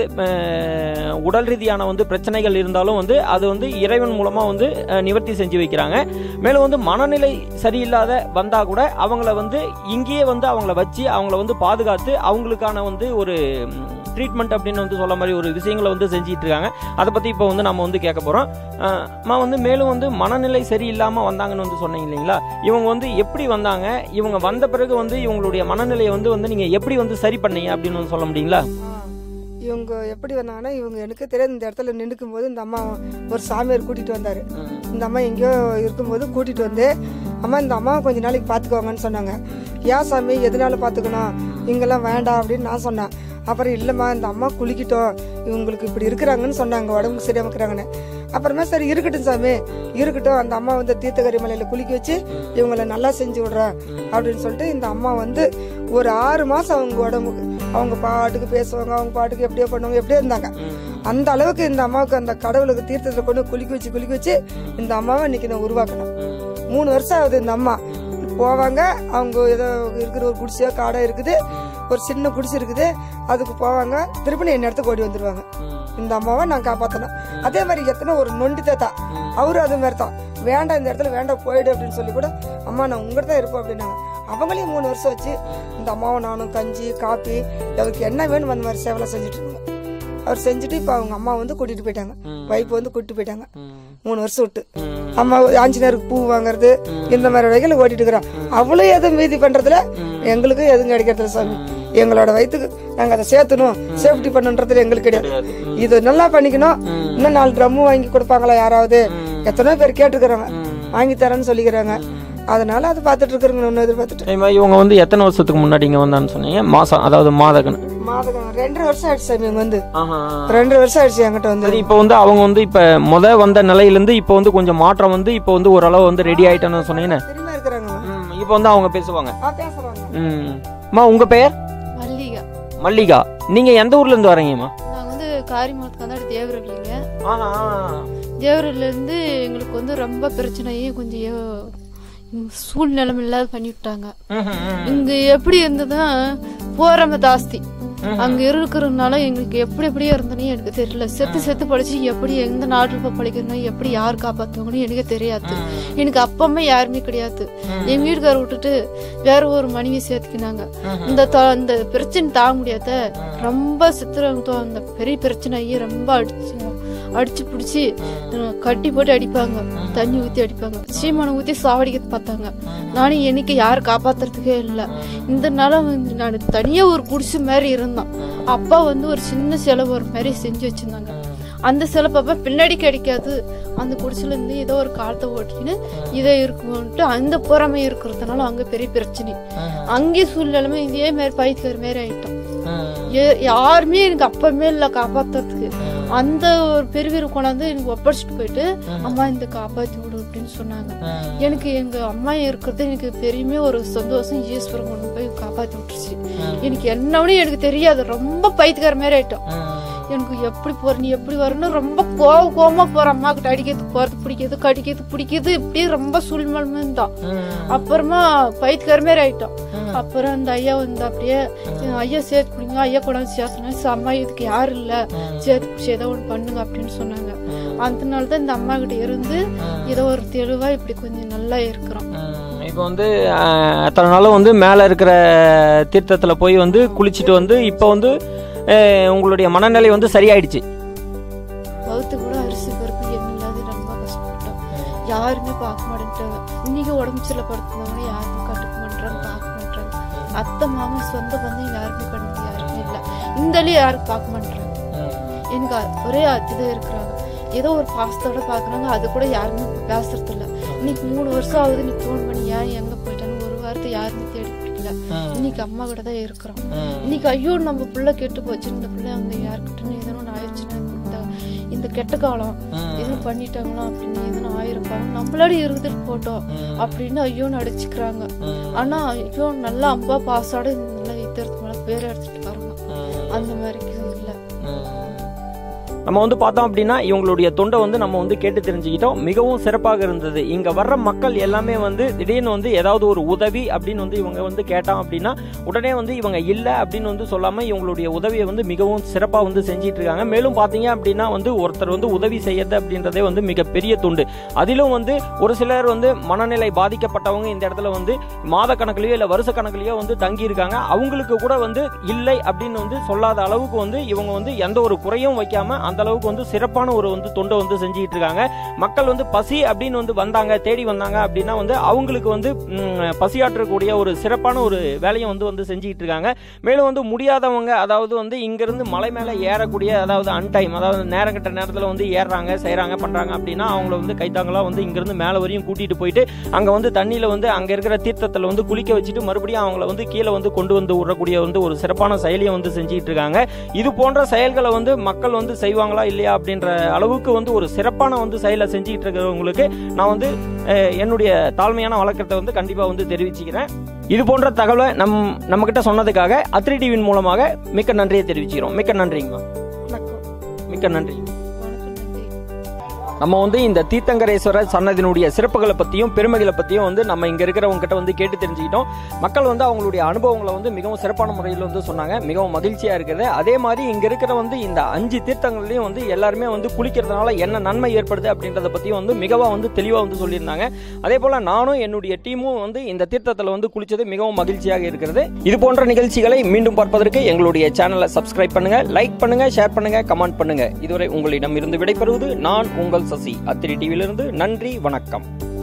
அஹ், உடல் ரீதியான வந்து பிரச்சனைகள் இருந்தாலும் வந்து அது வந்து இறைவன் மூலமா வந்து அஹ், நிவர்த்தி செஞ்சு வைக்கிறாங்க மேலும் வந்து மனநிலை சரியில்லாத வந்தா கூட அவங்கள வந்து இங்கேயே வந்து அவங்கள வச்சு அவங்கள வந்து பாதுகாத்து அவங்களுக்கான வந்து ஒரு ட்ரீட்மெண்ட் அப்படின்னு வந்து சொல்ல மாதிரி ஒரு விஷயங்களை வந்து செஞ்சிட்டு இருக்காங்க அதை பத்தி இப்போ வந்து நம்ம வந்து கேட்க போறோம் அஹ், அம்மா வந்து மேலும் வந்து மனநிலை சரியில்லாம வந்தாங்கன்னு வந்து சொன்னீங்க இல்லைங்களா இவங்க வந்து எப்படி வந்தாங்க இவங்க வந்த பிறகு வந்து இவங்களுடைய மனநிலையை வந்து வந்து நீங்க எப்படி வந்து சரி பண்ணீங்க அப்படின்னு வந்து சொல்ல முடியுங்களா
ஆ. இவங்க எப்படி வந்தாங்கன்னா இவங்க எனக்கு தெரியாது இந்த இடத்துல நின்றுக்கும் போது இந்த அம்மா ஒரு சாமியார் கூட்டிட்டு வந்தாரு இந்த அம்மா எங்கேயோ இருக்கும்போது கூட்டிட்டு வந்து அம்மா இந்த அம்மாவை கொஞ்ச நாளைக்கு பார்த்துக்கோங்கன்னு சொன்னாங்க ஏன் சாமி எதனால பார்த்துக்கணும் இங்கெல்லாம் வேண்டாம் அப்படின்னு நான் சொன்னேன் அப்புறம் இல்லைம்மா இந்த அம்மா குளிக்கிட்டோம் இவங்களுக்கு இப்படி இருக்கிறாங்கன்னு சொன்னாங்க உடம்புக்கு சரியாம இருக்கிறாங்கன்னு அப்புறமா சரி இருக்கட்டும் சாமி இருக்கட்டும் அந்த அம்மா வந்து தீர்த்தகரி மலையில குளிக்க வச்சு இவங்களை நல்லா செஞ்சு விடுறேன் அப்படின்னு சொல்லிட்டு இந்த அம்மா வந்து ஒரு ஆறு மாசம் அவங்க உடம்புக்கு அவங்க பாட்டுக்கு பேசுவாங்க அவங்க பாட்டுக்கு எப்படியோ பண்ணுவாங்க எப்படியோ இருந்தாங்க அந்த அளவுக்கு இந்த அம்மாவுக்கு அந்த கடவுளுக்கு தீர்த்தத்தில் கொண்டு குளிக்க வச்சு குளிக்க வச்சு இந்த அம்மாவை இன்னைக்கு நான் உருவாக்கினேன் மூணு வருஷம் ஆகுது இந்த அம்மா போவாங்க அவங்க ஏதோ இருக்கிற ஒரு குடிசையோ காடோ இருக்குது ஒரு சின்ன குடிசை இருக்குது அதுக்கு போவாங்க திருப்பி என் இடத்துக்கு ஓடி வந்துருவாங்க இந்த அம்மாவை நான் காப்பாத்தினேன் அதே மாதிரி எத்தனை ஒரு நொண்டி தாத்தா அவரும் அதே மாதிரி தான் வேண்டாம் இந்த இடத்துல வேண்டாம் போயிடு அப்படின்னு சொல்லி கூட அம்மா நான் உங்கள்கிட்ட தான் இருப்பேன் அப்படின்னாங்க அவங்களையும் மூணு வருஷம் வச்சு இந்த அம்மாவை நானும் கஞ்சி காப்பி அவருக்கு என்ன வேணும் அந்த மாதிரி சேவலாம் செஞ்சுட்டு இருந்தாங்க அவர் செஞ்சுட்டு இப்போ அவங்க அம்மா வந்து கூட்டிட்டு போயிட்டாங்க வைப்பு வந்து கூட்டிட்டு போயிட்டாங்க மூணு வருஷம் விட்டு அம்மா ஆஞ்சநேயருக்கு பூ வாங்குறது இந்த மாதிரி வகையில் ஓட்டிட்டு இருக்கிறோம் அவளும் எதுவும் மீதி பண்றதுல எங்களுக்கும் எதுவும் கிடைக்கிறதுல சாமி எங்களோட வயிற்றுக்கு நாங்க அதை சேர்த்தணும் சேஃப்டி பண்ணுன்றதுல எங்களுக்கு கிடையாது இது நல்லா பண்ணிக்கணும் இன்னும் நாலு ட்ரம்மு வாங்கி கொடுப்பாங்களா யாராவது எத்தனையோ பேர் கேட்டுக்கிறாங்க வாங்கி தரேன்னு சொல்லிக்கிறாங்க அதனால அதை பார்த்துட்டு இருக்கிறவங்க ஒன்று எதிர்பார்த்துட்டு
அதே மாதிரி இவங்க வந்து எத்தனை வருஷத்துக்கு முன்னாடி இங்க வந்தான்னு சொன்னீங்க மாசம் அதாவது மாதக்கணு
மாதம் ரெண்டரை வருஷம் ஆயிடுச்சு சாமி இங்க வந்து ரெண்டரை வருஷம் ஆயிடுச்சு என்கிட்ட வந்து
சரி இப்போ வந்து அவங்க வந்து இப்ப முத வந்த நிலையில இருந்து இப்போ வந்து கொஞ்சம் மாற்றம் வந்து இப்போ வந்து ஓரளவு வந்து ரெடி ஆயிட்டேன்னு சொன்னீங்கன்னா
திரும்ப இருக்கிறாங்க
ம், இப்போ வந்து அவங்க பேசுவாங்க
ஆ பேசுறாங்க
ம் அம்மா உங்க பெயர்
மல்லிகா
மல்லிகா நீங்க எந்த ஊர்ல இருந்து வரீங்கம்மா
நாங்கள் வந்து காரிமலத்துக்கு வந்தாடி தேவரல்லைங்க
ஆஹா
தேவரல்லேருந்து எங்களுக்கு வந்து ரொம்ப பிரச்சனையும் கொஞ்சம் யோ- சூழ்நிலை இல்லாத பண்ணி விட்டாங்க இங்க எப்படி இருந்ததுன்னா போறவங்க ஜாஸ்தி அங்க இருக்கிறதுனால எங்களுக்கு எப்படி எப்படியே இருந்தனே எனக்கு தெரியல செத்து செத்து படிச்சு எப்படி எந்த நாட்டில் போய் படிக்கணும் எப்படி யார் காப்பாத்துவாங்கன்னு எனக்கு தெரியாது எனக்கு அப்பமே யாருமே கிடையாது என் வீட்டுக்கார விட்டுட்டு வேற ஒரு மனைவி சேர்த்துக்கினாங்க இந்த த- இந்த பிரச்சனை தாங்க முடியாத ரொம்ப சித்திரம் அந்த பெரிய பிரச்சனையே ரொம்ப அடிச்சு அடிச்சு பிடிச்சி கட்டி போட்டு அடிப்பாங்க தண்ணி ஊத்தி அடிப்பாங்க சீமானை ஊத்தி சாவடிக்க பார்த்தாங்க நானும் எனக்கு யாரும் காப்பாத்துறதுக்கே இல்லை இந்த நாள வந்து நான் தனியா ஒரு குடிசை மாதிரி இருந்தேன் அப்பா வந்து ஒரு சின்ன செலவு ஒரு மாதிரி செஞ்சு வச்சிருந்தாங்க அந்த செலப்பப்ப பின்னாடி கிடைக்காது அந்த குடிசையில இருந்து ஏதோ ஒரு காலத்தை ஓட்டின்னு இதே இருக்கும்ட்டு அந்த புறமை இருக்கிறதுனால அங்க பெரிய பிரச்சனை அங்கே சூழ்நிலைமை இதே மாதிரி பைத்தியக்கார மாதிரி ஆயிட்டோம் ஏ- யாருமே எனக்கு அப்பமே இல்லை காப்பாத்துறதுக்கு அந்த ஒரு பெருவீர் கொண்டாந்து எனக்கு ஒப்படைச்சிட்டு போயிட்டு அம்மா இந்த காப்பாத்தி விடு அப்படின்னு சொன்னாங்க எனக்கு எங்க அம்மா இருக்கிறது எனக்கு பெரியமே ஒரு சந்தோஷம் ஈஸ்வரன் கொண்டு போய் காப்பாத்தி விட்டுருச்சு எனக்கு என்னன்னு எனக்கு தெரியாது ரொம்ப பைத்தியக்கார மாதிரி ஆயிட்டோம் எனக்கு எப்படி போற நீ எப்படி வரணும் ரொம்ப கோவ கோவமா போற அம்மா கிட்ட அடிக்கிறது போறது பிடிக்கிறது கடிக்கிறது பிடிக்கிறது இப்படி ரொம்ப சூழ்நிலை இருந்தான் அப்புறமா பைத்தியக்கார மாதிரி ஆயிட்டோம் அப்புறம் அந்த ஐயா வந்து அப்படியே "என் ஐயா சேர்த்து பிடிங்க ஐயா கூட சேர்த்துனா அம்மா இதுக்கு யாரும் இல்ல சேர்த்து பிடிச்சி ஏதோ ஒன்று பண்ணுங்க அப்படின்னு சொன்னாங்க அந்த நாள் தான் இந்த அம்மா கிட்ட இருந்து ஏதோ ஒரு தெளிவா இப்படி கொஞ்சம் நல்லா இருக்கிறோம்
இப்போ வந்து அஹ், அத்தனை நாளும் வந்து மேலே இருக்கிற தீர்த்தத்தில் போய் வந்து குளிச்சுட்டு வந்து இப்போ வந்து அஹ், உங்களுடைய மனநிலை வந்து சரியாயிடுச்சு
வகுத்து கூட அரிசி பருப்பு என்ன இல்லாத ரொம்ப கஷ்டப்பட்டோம் யாருமே பார்க்க மாட்டேன்ட்டாங்க இன்னைக்கு உடம்பு சரியில்லை படுத்துருந்தவங்க யாருமே கண்டுக்க மாட்டாங்க பார்க்க மாட்டாங்க அத்தை மாமன் சொந்த பந்தம் யாருமே கண்டுக்க யாருமே இல்லை இந்தலயும் யாரும் பார்க்க மாட்டாங்க எனக்கு அ- ஒரே இது இருக்கிறாங்க ஏதோ ஒரு பாசத்தோட பாக்குறாங்க அது கூட யாருமே பேசுறது இல்ல இன்னைக்கு மூணு வருஷம் ஆகுது நீ ஃபோன் பண்ணி ஏன் எங்க போயிட்டான்னு ஒரு வாரத்தை யாருமே தேடி பிடிக்கல இன்னைக்கு அம்மா கூட தான் இருக்கிறோம் இன்னைக்கு ஐயோ நம்ம புள்ள கெட்டு போச்சு இந்த புள்ள அங்க யாருக்கிட்ட எதனா ஒண்ணு ஆயிடுச்சுன்னா இந்த இந்த கெட்ட காலம் எதுவும் பண்ணிட்டாங்களா அப்படின்னு எதனா ஆயிருப்பாங்க நம்மளாடி இருந்துட்டு போட்டோம் அப்படின்னு ஐயோ அடிச்சுக்கிறாங்க ஆனா ஐயோ நல்லா அம்பா பாசோட நல்லா எத்திரத்து மேல பேர் எடுத்துட்டு வரோம் அந்த மாதிரி இல்ல
நம்ம வந்து பார்த்தோம் அப்படின்னா இவங்களுடைய தொண்டை வந்து நம்ம வந்து கேட்டு தெரிஞ்சுக்கிட்டோம் மிகவும் சிறப்பாக இருந்தது இங்க வர்ற மக்கள் எல்லாமே வந்து திடீர்னு வந்து ஏதாவது ஒரு உதவி அப்படின்னு வந்து இவங்க வந்து கேட்டான் அப்படின்னா உடனே வந்து இவங்க இல்ல அப்படின்னு வந்து சொல்லாம இவங்களுடைய உதவியை வந்து மிகவும் சிறப்பா வந்து செஞ்சிட்டு இருக்காங்க மேலும் பாத்தீங்க அப்படின்னா வந்து ஒருத்தர் வந்து உதவி செய்யறது அப்படின்றதே வந்து மிகப்பெரிய தொண்டு அதிலும் வந்து ஒரு சிலர் வந்து மனநிலை பாதிக்கப்பட்டவங்க இந்த இடத்துல வந்து மாத கணக்குலயோ இல்ல வருஷ கணக்குலயோ வந்து தங்கி இருக்காங்க அவங்களுக்கு கூட வந்து இல்லை அப்படின்னு வந்து சொல்லாத அளவுக்கு வந்து இவங்க வந்து எந்த ஒரு குறையும் வைக்காம அந்த அளவுக்கு வந்து சிறப்பான ஒரு வந்து தொண்டை வந்து செஞ்சுட்டு இருக்காங்க மக்கள் வந்து பசி அப்படின்னு வந்து வந்தாங்க தேடி வந்தாங்க அப்படின்னா வந்து அவங்களுக்கு வந்து ம், பசியாற்றக்கூடிய ஒரு சிறப்பான ஒரு வேலையும் வந்து வந்து செஞ்சுட்டு இருக்காங்க மேலும் வந்து முடியாதவங்க அதாவது வந்து இங்கிருந்து மலை மேலே ஏறக்கூடிய அதாவது அன்டைம் அதாவது நேரம் கட்ட நேரத்தில் வந்து ஏறுறாங்க செய்கிறாங்க பண்ணுறாங்க அப்படின்னா அவங்கள வந்து கைத்தாங்களாக வந்து இங்கிருந்து மேலே வரையும் கூட்டிகிட்டு போயிட்டு அங்கே வந்து தண்ணியில் வந்து அங்கே இருக்கிற தீர்த்தத்தில் வந்து குளிக்க வச்சுட்டு மறுபடியும் அவங்கள வந்து கீழே வந்து கொண்டு வந்து விடக்கூடிய வந்து ஒரு சிறப்பான செயலியை வந்து செஞ்சுட்டு இருக்காங்க இது போன்ற செயல்களை வந்து மக்கள் வந்து செய்வாங்களா இல்லையா அப்படின்ற அளவுக்கு வந்து ஒரு சிறப்பான வந்து செயலை செஞ்சுட்டு இருக்கிறவங்களுக்கு நான் வந்து அஹ், என்னுடைய தாழ்மையான வழக்கத்தை வந்து கண்டிப்பாக வந்து தெரிவிச்சுக்கிறேன் இது போன்ற தகவலை நம் நம்ம கிட்ட சொன்னதுக்காக அத்ரி டிவியின் மூலமாக மிக்க நன்றியை தெரிவிச்சுக்கிறோம் மிக்க நன்றிங்கம்மா
வணக்கம்
மிக்க நன்றி
வணக்கம் நன்றி
நம்ம வந்து இந்த தீர்த்தங்கரேஸ்வரர் சன்னதியினுடைய சிறப்புகளை பற்றியும் பெருமைகளை பற்றியும் வந்து நம்ம இங்கே இருக்கிறவங்க கிட்ட வந்து கேட்டு தெரிஞ்சுக்கிட்டோம் மக்கள் வந்து அவங்களுடைய அனுபவங்களை வந்து மிகவும் சிறப்பான முறையில் வந்து சொன்னாங்க மிகவும் மகிழ்ச்சியாக இருக்குது அதே மாதிரி இங்கே இருக்கிற வந்து இந்த அஞ்சு தீர்த்தங்கள்லையும் வந்து எல்லாருமே வந்து குளிக்கிறதுனால என்ன நன்மை ஏற்படுது அப்படின்றத பற்றியும் வந்து மிகவும் வந்து தெளிவாக வந்து சொல்லியிருந்தாங்க அதே போல் நானும் என்னுடைய டீமும் வந்து இந்த தீர்த்தத்தில் வந்து குளிச்சது மிகவும் மகிழ்ச்சியாக இருக்கிறது இது போன்ற நிகழ்ச்சிகளை மீண்டும் பார்ப்பதற்கு எங்களுடைய சேனலை சப்ஸ்கிரைப் பண்ணுங்க லைக் பண்ணுங்க ஷேர் பண்ணுங்க கமெண்ட் பண்ணுங்க இதுவரை உங்களிடம் இருந்து விடைபெறுவது நான் உங்கள் சசி அத்திரி டிவியிலிருந்து நன்றி வணக்கம்